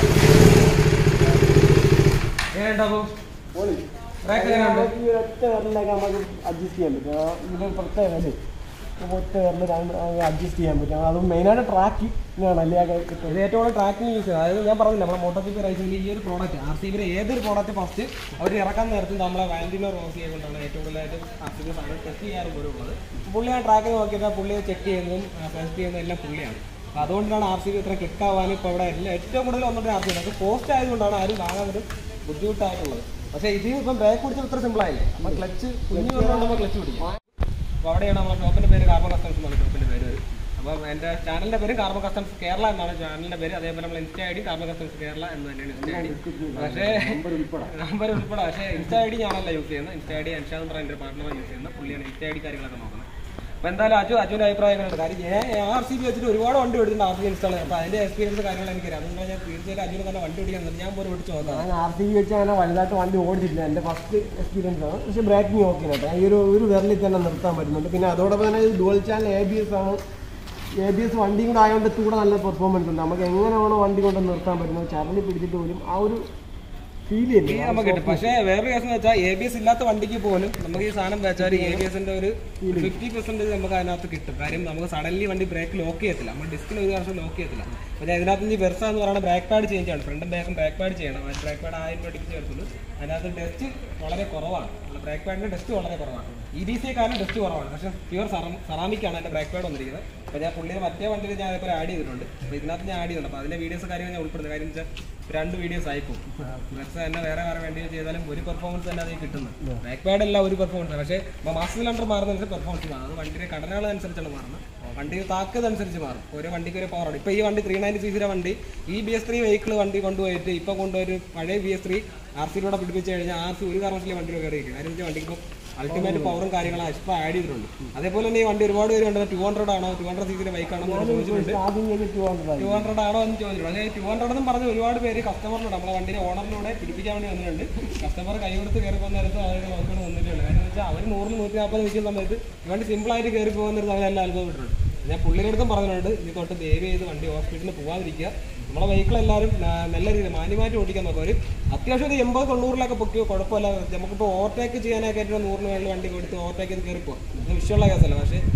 എങ്ങനെയുണ്ടാവും ബ്രേക്ക് എങ്ങനെയുണ്ട് ഈ ഒറ്റ വിരലിലൊക്കെ നമുക്ക് അഡ്ജസ്റ്റ് ചെയ്യാൻ പറ്റും ആ ഇതിന് പ്രത്യേക അല്ലേ അപ്പോൾ ഒറ്റ വിരൽ രണ്ട് അഡ്ജസ്റ്റ് ചെയ്യാൻ പറ്റും അതും മെയിനായിട്ട് ട്രാക്കിംഗ് അല്ലേ ആ കിട്ടുന്നത് ഇത് ഏറ്റവും കൂടുതൽ ട്രാക്കിംഗ് യൂസ് ചെയ്യുന്നത് അതായത് ഞാൻ പറഞ്ഞില്ല നമ്മുടെ മോട്ടോ ജിപി റൈസിംഗിൽ ഈ ഒരു പ്രോഡക്റ്റ് ആർ സി ബിയുടെ ഏതൊരു പ്രോഡക്റ്റ് ഫസ്റ്റ് അവർ ഇറക്കാൻ നേരത്തിൽ നമ്മളെ വാലന്റിനോ റോസ് ചെയ്തുകൊണ്ടാണ് ഏറ്റവും കൂടുതലായിട്ട് ആർ സി ബി സാധനം ടെസ്റ്റ് ചെയ്യാറ് പോലും ഉള്ളത് പുള്ളി ആ ട്രാക്ക് നോക്കിയിട്ട് പുള്ളി ചെക്ക് ചെയ്യുന്നതും ടെസ്റ്റ് ചെയ്യുന്നതും എല്ലാം പുള്ളിയാണ് അപ്പോൾ അതുകൊണ്ടാണ് ആർ സി ബി ഇത്ര ക്ലിക്ക് ആവാനും ഇപ്പോൾ ഇവിടെ എല്ലാം ഏറ്റവും കൂടുതൽ വന്നിട്ട് ആർ സി ബി അത് പോസ്റ്റ് ആയതുകൊണ്ടാണ് ആരും വാങ്ങാൻ ഒരു ബുദ്ധിമുട്ടായിട്ടുള്ളത് പക്ഷേ ഇത് ഇപ്പം ബ്രേക്ക് പിടിച്ചത് ഇത്ര സിമ്പിൾ ആയില്ലേ നമ്മൾ ക്ലച്ച് കുഞ്ഞു പറഞ്ഞുകൊണ്ട് നമ്മൾ ക്ലച്ച് പിടിക്കും അപ്പോൾ അവിടെയാണ് നമ്മുടെ ഷോപ്പിന്റെ പേര് കാർബൺ കസ്റ്റംസ് എന്നാണ് ഷോപ്പിന്റെ പേര് വരും അപ്പോൾ എൻ്റെ ചാനലിന്റെ പേര് കാർബൺ കസ്റ്റംസ് കേരള എന്നാണ് ചാനലിന്റെ പേര് അതേപോലെ നമ്മൾ insta I D carbon customs Kerala എന്ന് തന്നെയാണ് ഇൻസ്റ്റ ഐ ഡി പക്ഷേ നമ്പർ ഉൾപ്പെടെ പക്ഷേ ഇൻസ്റ്റ ഐ ഡി ഞാനല്ല യൂസ് ചെയ്യുന്നത് ഇൻസ്റ്റ ഐ ഡി അൻഷാദ് എന്ന് പറയുന്ന എൻ്റെ പാർട്ണറാണ് യൂസ് ചെയ്യുന്നത് പുള്ളിയാണ് ഇൻസ്റ്റ ഐ ഡി കാര്യങ്ങളൊക്കെ നോക്കുന്നത് അപ്പോൾ എന്തായാലും അജു അജുവിൻ്റെ അഭിപ്രായങ്ങളുണ്ട് കാര്യം ഞാൻ ആർ സി ബി വെച്ചിട്ട് ഒരുപാട് വണ്ടി എടുത്തിട്ടുണ്ട് ആർ സി ബി ഇൻസ്റ്റാൾ അപ്പോൾ അതിൻ്റെ എക്സ്പീരിയൻസ് കാര്യങ്ങൾ എനിക്കറിയാം അതുകൊണ്ട് ഞാൻ തീർച്ചയായിട്ടും അജുവിന് തന്നെ വണ്ടി ഓടിക്കാൻ ഞാൻ പോലും ഓടിച്ച് നോക്കാം ഞാൻ ആർ സി ബി വെച്ച് അങ്ങനെ വലുതായിട്ട് വണ്ടി ഓടിച്ചിട്ടില്ല എൻ്റെ ഫസ്റ്റ് എക്സ്പീരിയൻസ് ആണ് പക്ഷേ ബ്രേക്കിംഗ് ഓക്കെ കേട്ടോ ഈ ഒരു ഒരു വിരലിൽ തന്നെ നിർത്താൻ പറ്റുന്നുണ്ട് പിന്നെ അതോടൊപ്പം തന്നെ dual channel A B S ആണ് എ ബി എസ് വണ്ടിയും കൂടെ ആയതുകൊണ്ട് കൂടെ നല്ല പെർഫോമൻസ് ഉണ്ട് നമുക്ക് എങ്ങനെ വേണോ വണ്ടി കൊണ്ട് നിർത്താൻ പറ്റുന്നത് ചരലിൽ പിടിച്ചിട്ട് പോലും ആ ഒരു ഫീൽ ഈ ചെയ്യുന്നില്ല നമുക്ക് കിട്ടും പക്ഷേ വേറൊരു കേസ് എന്ന് വെച്ചാൽ എ ബി എസ് ഇല്ലാത്ത വണ്ടിക്ക് പോലും നമുക്ക് ഈ സാധനം വെച്ചാൽ എ ബി എസിന്റെ ഒരു ഫിഫ്റ്റി പെർസെന്റേജ് നമുക്ക് അതിനകത്ത് കിട്ടും കാര്യം നമുക്ക് സഡൻലി വണ്ടി ബ്രേക്ക് ലോക്ക് ചെയ്യത്തില്ല നമ്മൾ ഡിസ്കിൽ ഒരു വർഷം ലോക്ക് ചെയ്യത്തില്ല അപ്പോൾ ഞാൻ ഇതിനകത്ത് ഈ വെർസ എന്ന് പറയുന്നത് ബ്രേക്ക് പാഡ് ചേഞ്ച് ആണ് ഫ്രണ്ടും ബാക്കും ബ്രേക്ക് പാഡ് ചെയ്യണം ആ ബ്രേക്ക് പാഡ് ആയിരം രൂപയ്ക്ക് ചേർത്തുള്ളൂ അതിനകത്ത് ടെസ്റ്റ് വളരെ കുറവാണ് ബ്രേക്ക് പാഡിന്റെ ടെസ്റ്റ് വളരെ കുറവാണ് ഇ ഡി സി കാലം ടെസ്റ്റ് കുറവാണ് പക്ഷേ പ്യുവർ സെറാമിക് ആണ് എൻ്റെ ബ്രേക്ക് പാഡ് വന്നിരിക്കുന്നത് അപ്പോൾ ഞാൻ പുള്ളിയെ മറ്റേ വണ്ടിയിൽ ഞാൻ ഇപ്പോൾ ആഡ് ചെയ്തിട്ടുണ്ട് അപ്പോൾ ഇതിനകത്ത് ഞാൻ ആഡ് ചെയ്യുന്നുണ്ട് അപ്പോൾ അതിൻ്റെ വീഡിയോസ് കാര്യങ്ങൾ ഞാൻ ഉൾപ്പെടുന്നത് കാര്യം വെച്ചാൽ രണ്ട് വീഡിയോസ് ആയിപ്പോൾ വെർസ തന്നെ വേറെ വേറെ വണ്ടികൾ ചെയ്താലും ഒരു പെർഫോമൻസ് തന്നെ അതിൽ കിട്ടുന്നത് ബാക്ക് പാഡ് അല്ല ഒരു പെർഫോമൻസ് പക്ഷേ മാസം സിലിണ്ടർ മാറുന്നതനുസരിച്ച് പെർഫോമൻസ് മാറും അത് വണ്ടിയുടെ ഘടനകൾ അനുസരിച്ചാണ് മാറുന്നത് വണ്ടി താക്കത് അനുസരിച്ച് മാറും ഓരോ വണ്ടിക്ക് ഒരു പവറാണ് ഇപ്പോൾ ഈ വണ്ടി ത്രീ നയൻറ്റി സിസിയുടെ വണ്ടി ഈ ബി എസ് ത്രീ വെഹിക്കിൾ വണ്ടി കൊണ്ടുപോയിട്ട് ഇപ്പോൾ കൊണ്ടുപോയി പഴയ ബി എസ് ത്രീ ആർ സിയിലൂടെ പിടിപ്പിച്ച് കഴിഞ്ഞാൽ ആർ സി ഒരു കാരണത്തിലെ വണ്ടിയിൽ കയറിയിരിക്കും കാര്യം വെച്ചാൽ വണ്ടിക്ക് ഇപ്പോൾ അൾട്ടിമേറ്റ് പവറും കാര്യങ്ങളും ഇപ്പോൾ ആഡ് ചെയ്തിട്ടുണ്ട് അതേപോലെ തന്നെ ഈ വണ്ടി ഒരുപാട് പേര് കണ്ടത് ടു ഹൺഡ്രഡ് ആണോ ടു ഹൺഡ്രഡ് സിസിയുടെ ബൈക്കാണോ എന്ന് ചോദിച്ചിട്ടുണ്ട് ആദ്യം കഴിഞ്ഞ് ടു ഹൺഡ്രഡ് ടു ഹൺഡ്രഡ് ആണോ എന്ന് ചോദിച്ചു അതായത് ടു ഹൺഡ്രഡ് എന്നും പറഞ്ഞ് ഒരുപാട് പേര് കസ്റ്റമറിനോട് നമ്മളെ വണ്ടിയുടെ ഓണറിലൂടെ പിടിപ്പിക്കാൻ വേണ്ടി വന്നിട്ടുണ്ട് കസ്റ്റമർ കൈ കൊടുത്ത് കയറി പോകുന്ന നേരത്ത് അവരുടെ നോക്കിക്കൊണ്ട് വന്നിട്ടുണ്ട് കാര്യം എന്ന് വെച്ചാൽ അവർ നൂറിന് നൂറ്റി നാൽപ്പത് നിൽക്കുന്ന സമയത്ത് ഈ വണ്ടി സിമ്പിളായിട്ട് കയറി പോകുന്നിടത്ത് അവരെല്ലാം അത്ഭുതപ്പെട്ടിട്ടുണ്ട് ഞാൻ പുള്ളിയുടെ അടുത്തും പറഞ്ഞിട്ടുണ്ട് ഇനി തൊട്ട് ദയവ് ചെയ്ത് വണ്ടി ഹോസ്പിറ്റലിൽ പോകാതിരിക്കുക നമ്മളെ വെഹിക്കിൾ എല്ലാവരും ആ, നല്ല രീതിയിൽ മാന്യമായിട്ട് ഓടിക്കാൻ നോക്കുക ഒരു അത്യാവശ്യം ഒരു എൺപത് തൊണ്ണൂറിലൊക്കെ പൊക്കിയോ കുഴപ്പമില്ല നമുക്കിപ്പോൾ ഓവർടേക്ക് ചെയ്യാനൊക്കെ ആയിട്ട് നൂറിന് മേളിൽ വണ്ടി കൊടുത്ത് ഓവർടേക്ക് ചെയ്ത് കയറി പോകാം അത് വിഷയമുള്ള കേസല്ല പക്ഷേ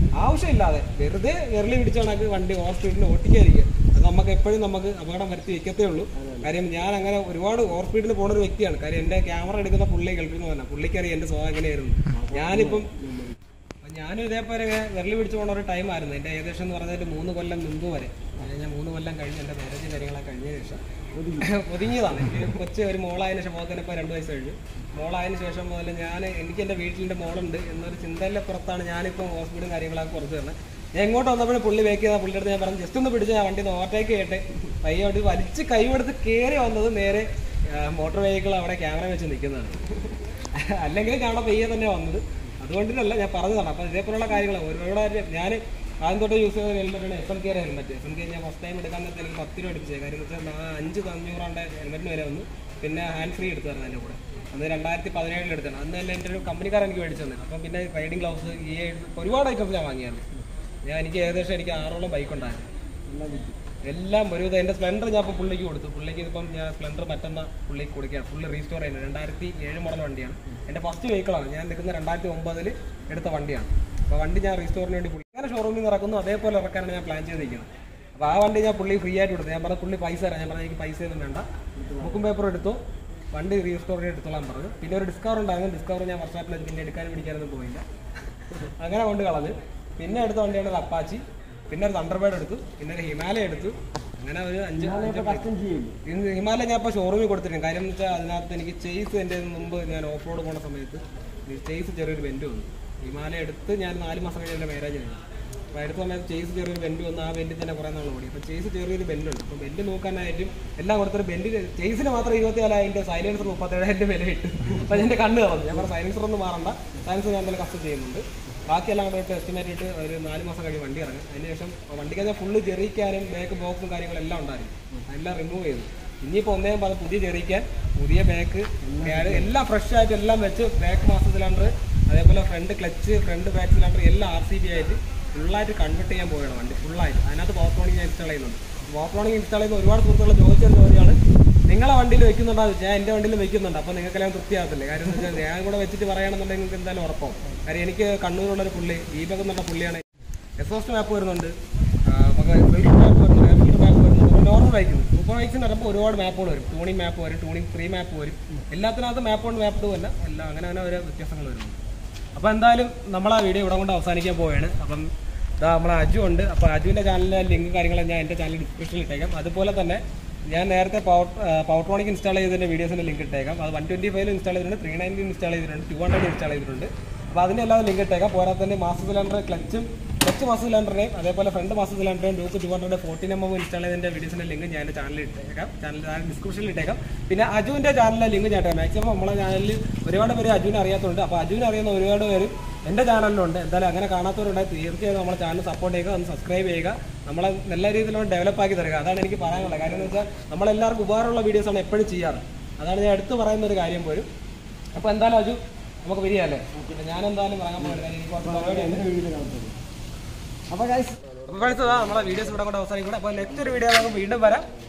ആവശ്യമില്ലാതെ വെറുതെ വിരളി പിടിച്ച കണക്ക് വണ്ടി ഓവർ സ്പീഡിന് ഓട്ടിക്കാതിരിക്കുക അത് നമുക്ക് എപ്പോഴും നമുക്ക് അപകടം വരുത്തി വെക്കത്തേ ഉള്ളൂ കാര്യം ഞാൻ അങ്ങനെ ഒരുപാട് ഓവർ സ്പീഡിൽ പോകുന്ന ഒരു വ്യക്തിയാണ് കാര്യം എൻ്റെ ക്യാമറ എടുക്കുന്ന പുള്ളി കേൾക്കുന്ന തന്നെ പുള്ളിക്കറിയാം എൻ്റെ സ്വഭാവം എങ്ങനെയായിരുന്നു ഞാനിപ്പം അപ്പൊ ഞാനും ഇതേപോലെ ഇങ്ങനെ വിരളി പിടിച്ചു പോകുന്ന ഒരു ടൈം ആയിരുന്നു എൻ്റെ ഏകദേശം എന്ന് പറഞ്ഞാൽ ഒരു മൂന്ന് കൊല്ലം മുമ്പ് വരെ അതായത് ഞാൻ മൂന്ന് കൊല്ലം കഴിഞ്ഞ് എൻ്റെ മാരേജും കാര്യങ്ങളൊക്കെ കഴിഞ്ഞ ശേഷം ഒതുങ്ങിയതാണ് എനിക്ക് കൊച്ച് ഒരു മോളായതിനു ശേഷം മോൾക്ക് ഇപ്പോൾ രണ്ട് വയസ്സ് കഴിഞ്ഞു മോളായതിനു ശേഷം മുതൽ ഞാൻ എനിക്ക് എൻ്റെ വീട്ടിൽ മോളുണ്ട് എന്നൊരു ചിന്തയിലെ പുറത്താണ് ഞാനിപ്പോൾ ഹോസ്പിറ്റലും കാര്യങ്ങളൊക്കെ കുറച്ച് തരണം ഞാൻ ഇങ്ങോട്ട് വന്നപ്പോഴും പുള്ളി വേക്ക് ചെയ്ത പുള്ളിയുടെ അടുത്ത് ഞാൻ പറഞ്ഞു ജസ്റ്റ് ഒന്ന് പിടിച്ച് ഞാൻ വണ്ടി ഒന്ന് ഓവർടേക്ക് ചെയ്യട്ടെ പയ്യെ വണ്ടി വലിച്ച് കൈ കൊടുത്ത് കയറി വന്നത് നേരെ മോട്ടോർ വെഹിക്കിൾ അവിടെ ക്യാമറ വെച്ച് നിൽക്കുന്നതാണ് അല്ലെങ്കിൽ ഞാൻ അവിടെ പെയ്യെ തന്നെ വന്നത് അതുകൊണ്ടിട്ടല്ല ഞാൻ പറഞ്ഞതാണ് അപ്പം ഇതേപോലുള്ള കാര്യങ്ങൾ ഒരുപാട് ഞാൻ ആദ്യം തൊട്ട് യൂസ് ചെയ്ത ഹെൽമെറ്റാണ് എഫ് എൽ കെയുടെ ഹെൽമെറ്റ് എഫ് എൽ കെ ഞാൻ ഫസ്റ്റ് ടൈം എടുക്കാൻ നേരത്തെ എനിക്ക് പത്ത് രൂപ എടുപ്പിച്ചത് കാര്യം എന്ന് വെച്ചാൽ നാ- അഞ്ച് അഞ്ഞൂറാണ്ട് ഹെൽമെറ്റിന് വരെ വന്നു പിന്നെ ഹാൻഡ് ഫ്രീ എടുത്തു തരണം എൻ്റെ കൂടെ അന്ന് രണ്ടായിരത്തി പതിനേഴിൽ എടുത്താണ് അന്ന് തന്നെ എൻ്റെ ഒരു കമ്പനിക്കാരൻ എനിക്ക് മേടിച്ചു തന്നെ അപ്പം പിന്നെ റൈഡിങ് ഗ്ലൗസ് ഈ ഒരുപാട് ഐറ്റംസ് ഞാൻ വാങ്ങിയായിരുന്നു ഞാൻ എനിക്ക് ഏകദേശം എനിക്ക് ആറോളം ബൈക്ക് ഉണ്ടായിരുന്നു എല്ലാം ഒരു ഇത് എൻ്റെ സ്പ്ലെൻഡർ ഞാൻ ഇപ്പോൾ പുള്ളിക്ക് കൊടുത്തു പുള്ളിക്ക് ഇപ്പം ഞാൻ സ്പ്ലെൻഡർ മറ്റന്ന പുള്ളിക്ക് കൊടുക്കുകയാണ് ഫുള്ള് റീസ്റ്റോർ ചെയ്യുന്നത് രണ്ടായിരത്തി ഏഴ് മോഡൽ വണ്ടിയാണ് എൻ്റെ ഫസ്റ്റ് വെഹിക്കിളാണ് ഞാൻ നിൽക്കുന്ന രണ്ടായിരത്തി ഒമ്പതിൽ എടുത്ത വണ്ടിയാണ് അപ്പോൾ വണ്ടി ഞാൻ റീസ്റ്റോറിന് വേണ്ടി പുള്ളി അങ്ങനെ ഷോറൂമിൽ നിന്ന് ഇറക്കുന്നു അതേപോലെ ഇറക്കാനാണ് ഞാൻ പ്ലാൻ ചെയ്തിരിക്കുന്നത് അപ്പോൾ ആ വണ്ടി ഞാൻ പുള്ളി ഫ്രീ ആയിട്ട് കൊടുത്തു ഞാൻ പറഞ്ഞ പുള്ളി പൈസ തരാം ഞാൻ പറഞ്ഞ എനിക്ക് പൈസ ഒന്നും വേണ്ട ബുക്കും പേപ്പർ എടുത്തു വണ്ടി റീസ്റ്റോറിന് എടുത്തോളാൻ പറഞ്ഞു പിന്നെ ഒരു ഡിസ്കവർ ഉണ്ടായിരുന്നു ഡിസ്കവർ ഞാൻ വർഷാപ്പിൽ പിന്നെ എടുക്കാനും പിടിക്കാനൊന്നും പോയില്ല അങ്ങനെ കൊണ്ട് കളഞ്ഞ് പിന്നെ എടുത്ത വണ്ടിയാണ് ഒരു അപ്പാച്ചി പിന്നെ ഒരു തണ്ടർബേഡ് എടുത്തു പിന്നെ ഒരു ഹിമാലയ എടുത്തു അങ്ങനെ ഒരു അഞ്ച് അഞ്ച് കസ്റ്റം ചെയ്യും ഇന്ന് ഹിമാലയ ഞാൻ ഇപ്പോൾ ഷോറൂമിൽ കൊടുത്തിട്ടുണ്ട് കാര്യം എന്ന് വെച്ചാൽ അതിനകത്ത് എനിക്ക് ചേസ് എൻ്റെ മുമ്പ് ഞാൻ ഓഫ് റോഡ് പോകുന്ന സമയത്ത് ചേസ് ചെറിയൊരു ബെൻഡ് വന്നു ഹിമാലയ എടുത്ത് ഞാൻ നാല് മാസം കഴിഞ്ഞ് എൻ്റെ മാരേജ് കഴിഞ്ഞു അപ്പോൾ അടുത്ത സമയത്ത് ചേസ് ചെറിയൊരു ബെൻഡ് വന്നു ആ ബെൻഡിൽ തന്നെ കുറേ നാൾ ഓടി അപ്പോൾ ചേസ് ചെറിയൊരു ബെൻഡുണ്ട് അപ്പോൾ ബെൻഡ് നോക്കാനായിട്ടും എല്ലാം കൊടുത്തൊരു ബെൻഡ് ചേസിന് മാത്രം ഇരുപത്തിനാലായിരം സൈലൻസർ മുപ്പത്തേഴായിരം വില ഇട്ടു അപ്പോൾ എൻ്റെ കണ്ണ് കളഞ്ഞു ഞാൻ പറഞ്ഞ സൈലൻസർ ഒന്നും മാറണ്ട സൈലൻസർ ഞാൻ എന്തായാലും കസ്റ്റം ചെയ്യുന്നുണ്ട് ബാക്കിയെല്ലാം കൂടെ ഇട്ട് എസ്റ്റിമേറ്റ് ഇട്ട് ഒരു നാല് മാസം കഴിഞ്ഞ് വണ്ടി ഇറങ്ങും അതിനുശേഷം വണ്ടിക്ക് ഞാൻ ഫുള്ള് ചെറിയിക്കാനും ബാക്ക് ബോക്സും കാര്യങ്ങളെല്ലാം ഉണ്ടായിരുന്നു അതെല്ലാം റിമൂവ് ചെയ്തു ഇനിയിപ്പോൾ ഒന്നേം പറഞ്ഞ് പുതിയ ചെറിയിക്കാൻ പുതിയ ബാക്ക് എല്ലാം ഫ്രഷ് ആയിട്ട് എല്ലാം വെച്ച് ബാക്ക് മാസ്റ്റർ സിലിണ്ടർ അതേപോലെ front clutch front back cylinder എല്ലാം ആർ സി ബി ആയിട്ട് ഫുള്ളായിട്ട് കൺവെർട്ട് ചെയ്യാൻ പോവുകയാണ് വണ്ടി ഫുള്ളായിട്ട് അതിനകത്ത് പവർ പ്ലോണിങ് ഞാൻ ഇൻസ്റ്റാൾ ചെയ്യുന്നുണ്ട് പവർ പ്ലോണിങ് ഇൻസ്റ്റാൾ ചെയ്യുന്ന ഒരുപാട് സുഹൃത്തുക്കൾ ചോദിച്ചൊരു ചോദ്യമാണ് നിങ്ങളെ വണ്ടിയിൽ വെക്കുന്നുണ്ടോ ഞാൻ എൻ്റെ വണ്ടിയിൽ വെക്കുന്നുണ്ട് അപ്പോൾ നിങ്ങൾക്കെല്ലാം തൃപ്തിയാകത്തില്ലേ കാര്യം എന്ന് വെച്ചാൽ ഞാൻ കൂടെ വെച്ചിട്ട് പറയുകയാണെന്നുണ്ടെങ്കിൽ നിങ്ങൾക്ക് എന്തായാലും ഉറപ്പാവും കാര്യം എനിക്ക് കണ്ണൂരുള്ളൊരു പുള്ളി ദീപക് എന്നുള്ള പുള്ളിയാണ് എക്സോസ്റ്റ് മാപ്പ് വരുന്നുണ്ട് ആ, നമുക്ക് ഫിൽറ്റർ മാപ്പ് വരുന്നുണ്ട് ഫിൽറ്റർ മാപ്പ് വരുന്നുണ്ട് നോർമൽ ബൈക്കിന് സൂപ്പർ ബൈക്സിന് വരുമ്പോൾ ഒരുപാട് മാപ്പുകൾ വരും ടൂണിംഗ് മാപ്പ് വരും ടൂണിംഗ് ത്രീ മാപ്പ് വരും എല്ലാത്തിനകത്ത് മാപ്പ് കൊണ്ട് മാപ്പ് ടു അല്ല എല്ലാം അങ്ങനെ അങ്ങനെ ഓരോ വ്യത്യാസങ്ങൾ വരുന്നുണ്ട് അപ്പോൾ എന്തായാലും നമ്മൾ ആ വീഡിയോ ഇവിടെ കൊണ്ട് അവസാനിക്കാൻ പോവുകയാണ് അപ്പം ഇതാ നമ്മളെ അജു ഉണ്ട് അപ്പോൾ അജുവിൻ്റെ ചാനലിലെ ലിങ്ക് കാര്യങ്ങളും ഞാൻ എൻ്റെ ചാനൽ ഡിസ്ക്രിപ്ഷനിൽ ഇട്ടേക്കാം അതുപോലെ തന്നെ ഞാൻ നേരത്തെ പവർ പവർട്രോണിക് ഇൻസ്റ്റാൾ ചെയ്തതിൻ്റെ വീഡിയോസിൻ്റെ ലിങ്ക് ഇട്ടേക്കാം അത് വൺ ട്വൻറ്റി ഫൈവ് ഇൻസ്റ്റാൾ ചെയ്തിട്ടുണ്ട് ത്രീ നയൻറ്റി ഇൻസ്റ്റാൾ ചെയ്തിട്ടുണ്ട് ടു ഹൺഡ്രഡ് ഇൻസ്റ്റാൾ ചെയ്തിട്ടുണ്ട് അപ്പോൾ അതിൻ്റെ എല്ലാം ലിങ്ക് ഇട്ടേക്കാം പോരാതെ തന്നെ മാസ്റ്റർ സിലിണ്ടർ ക്ലച്ചും ക്ലച്ച് മാസ്റ്റർ സിലിണ്ടറിനെയും അതേപോലെ ഫ്രണ്ട് മാസ്റ്റർ സിലിണ്ടറിനെയും Duke two hundred fourteen M M install ചെയ്തതിൻ്റെ വീഡിയോസിൻ്റെ ലിങ്ക് ഞാൻ എൻ്റെ ചാനലിൽ ഇട്ടേക്കാം ചാനൽ ഡിസ്ക്രിപ്ഷനിൽ ഇട്ടേക്കാം പിന്നെ അജുവിൻ്റെ ചാനലിലെ ലിങ്ക് ഞാൻ ഇട്ടേക്കാം മാക്സിമം നമ്മളെ ചാനലിൽ ഒരുപാട് പേര് അജുവിനെ അറിയാത്തതുണ്ട് അപ്പോൾ അജുവിനെ അറിയുന്ന ഒരുപാട് പേര് എൻ്റെ ചാനലിലുണ്ട് എന്തായാലും അങ്ങനെ കാണാത്തവരുണ്ടെങ്കിൽ തീർച്ചയായും നമ്മുടെ ചാനൽ സപ്പോർട്ട് ചെയ്യുക ഒന്ന് സബ്സ്ക്രൈബ് ചെയ്യുക നമ്മളെ നല്ല രീതിയിലുള്ള ഡെവലപ്പ് ആക്കി തരിക അതാണ് എനിക്ക് പറയാനുള്ളത് കാര്യം എന്ന് വെച്ചാൽ നമ്മളെല്ലാവർക്കും ഉപകാരമുള്ള വീഡിയോസാണ് എപ്പോഴും ചെയ്യാറ് അതാണ് ഞാൻ എടുത്തു പറയുന്ന ഒരു കാര്യം പോലും അപ്പോൾ എന്തായാലും അജു നമുക്ക് വരികയല്ലേ പിന്നെ ഞാൻ എന്തായാലും ഇറങ്ങാൻ പോകുന്നത് കാര്യം എനിക്ക് കുറച്ച് പരിപാടിയുണ്ട് അപ്പൊ ഗൈസ് അപ്പോൾ ഫ്രണ്ട്സ് നമ്മളെ വീഡിയോസ് ഇവിടെ കൊണ്ട് അവസാനിക്കൂടെ അപ്പോൾ നെക്സ്റ്റ് ഒരു വീഡിയോ നമുക്ക് വീണ്ടും വരാം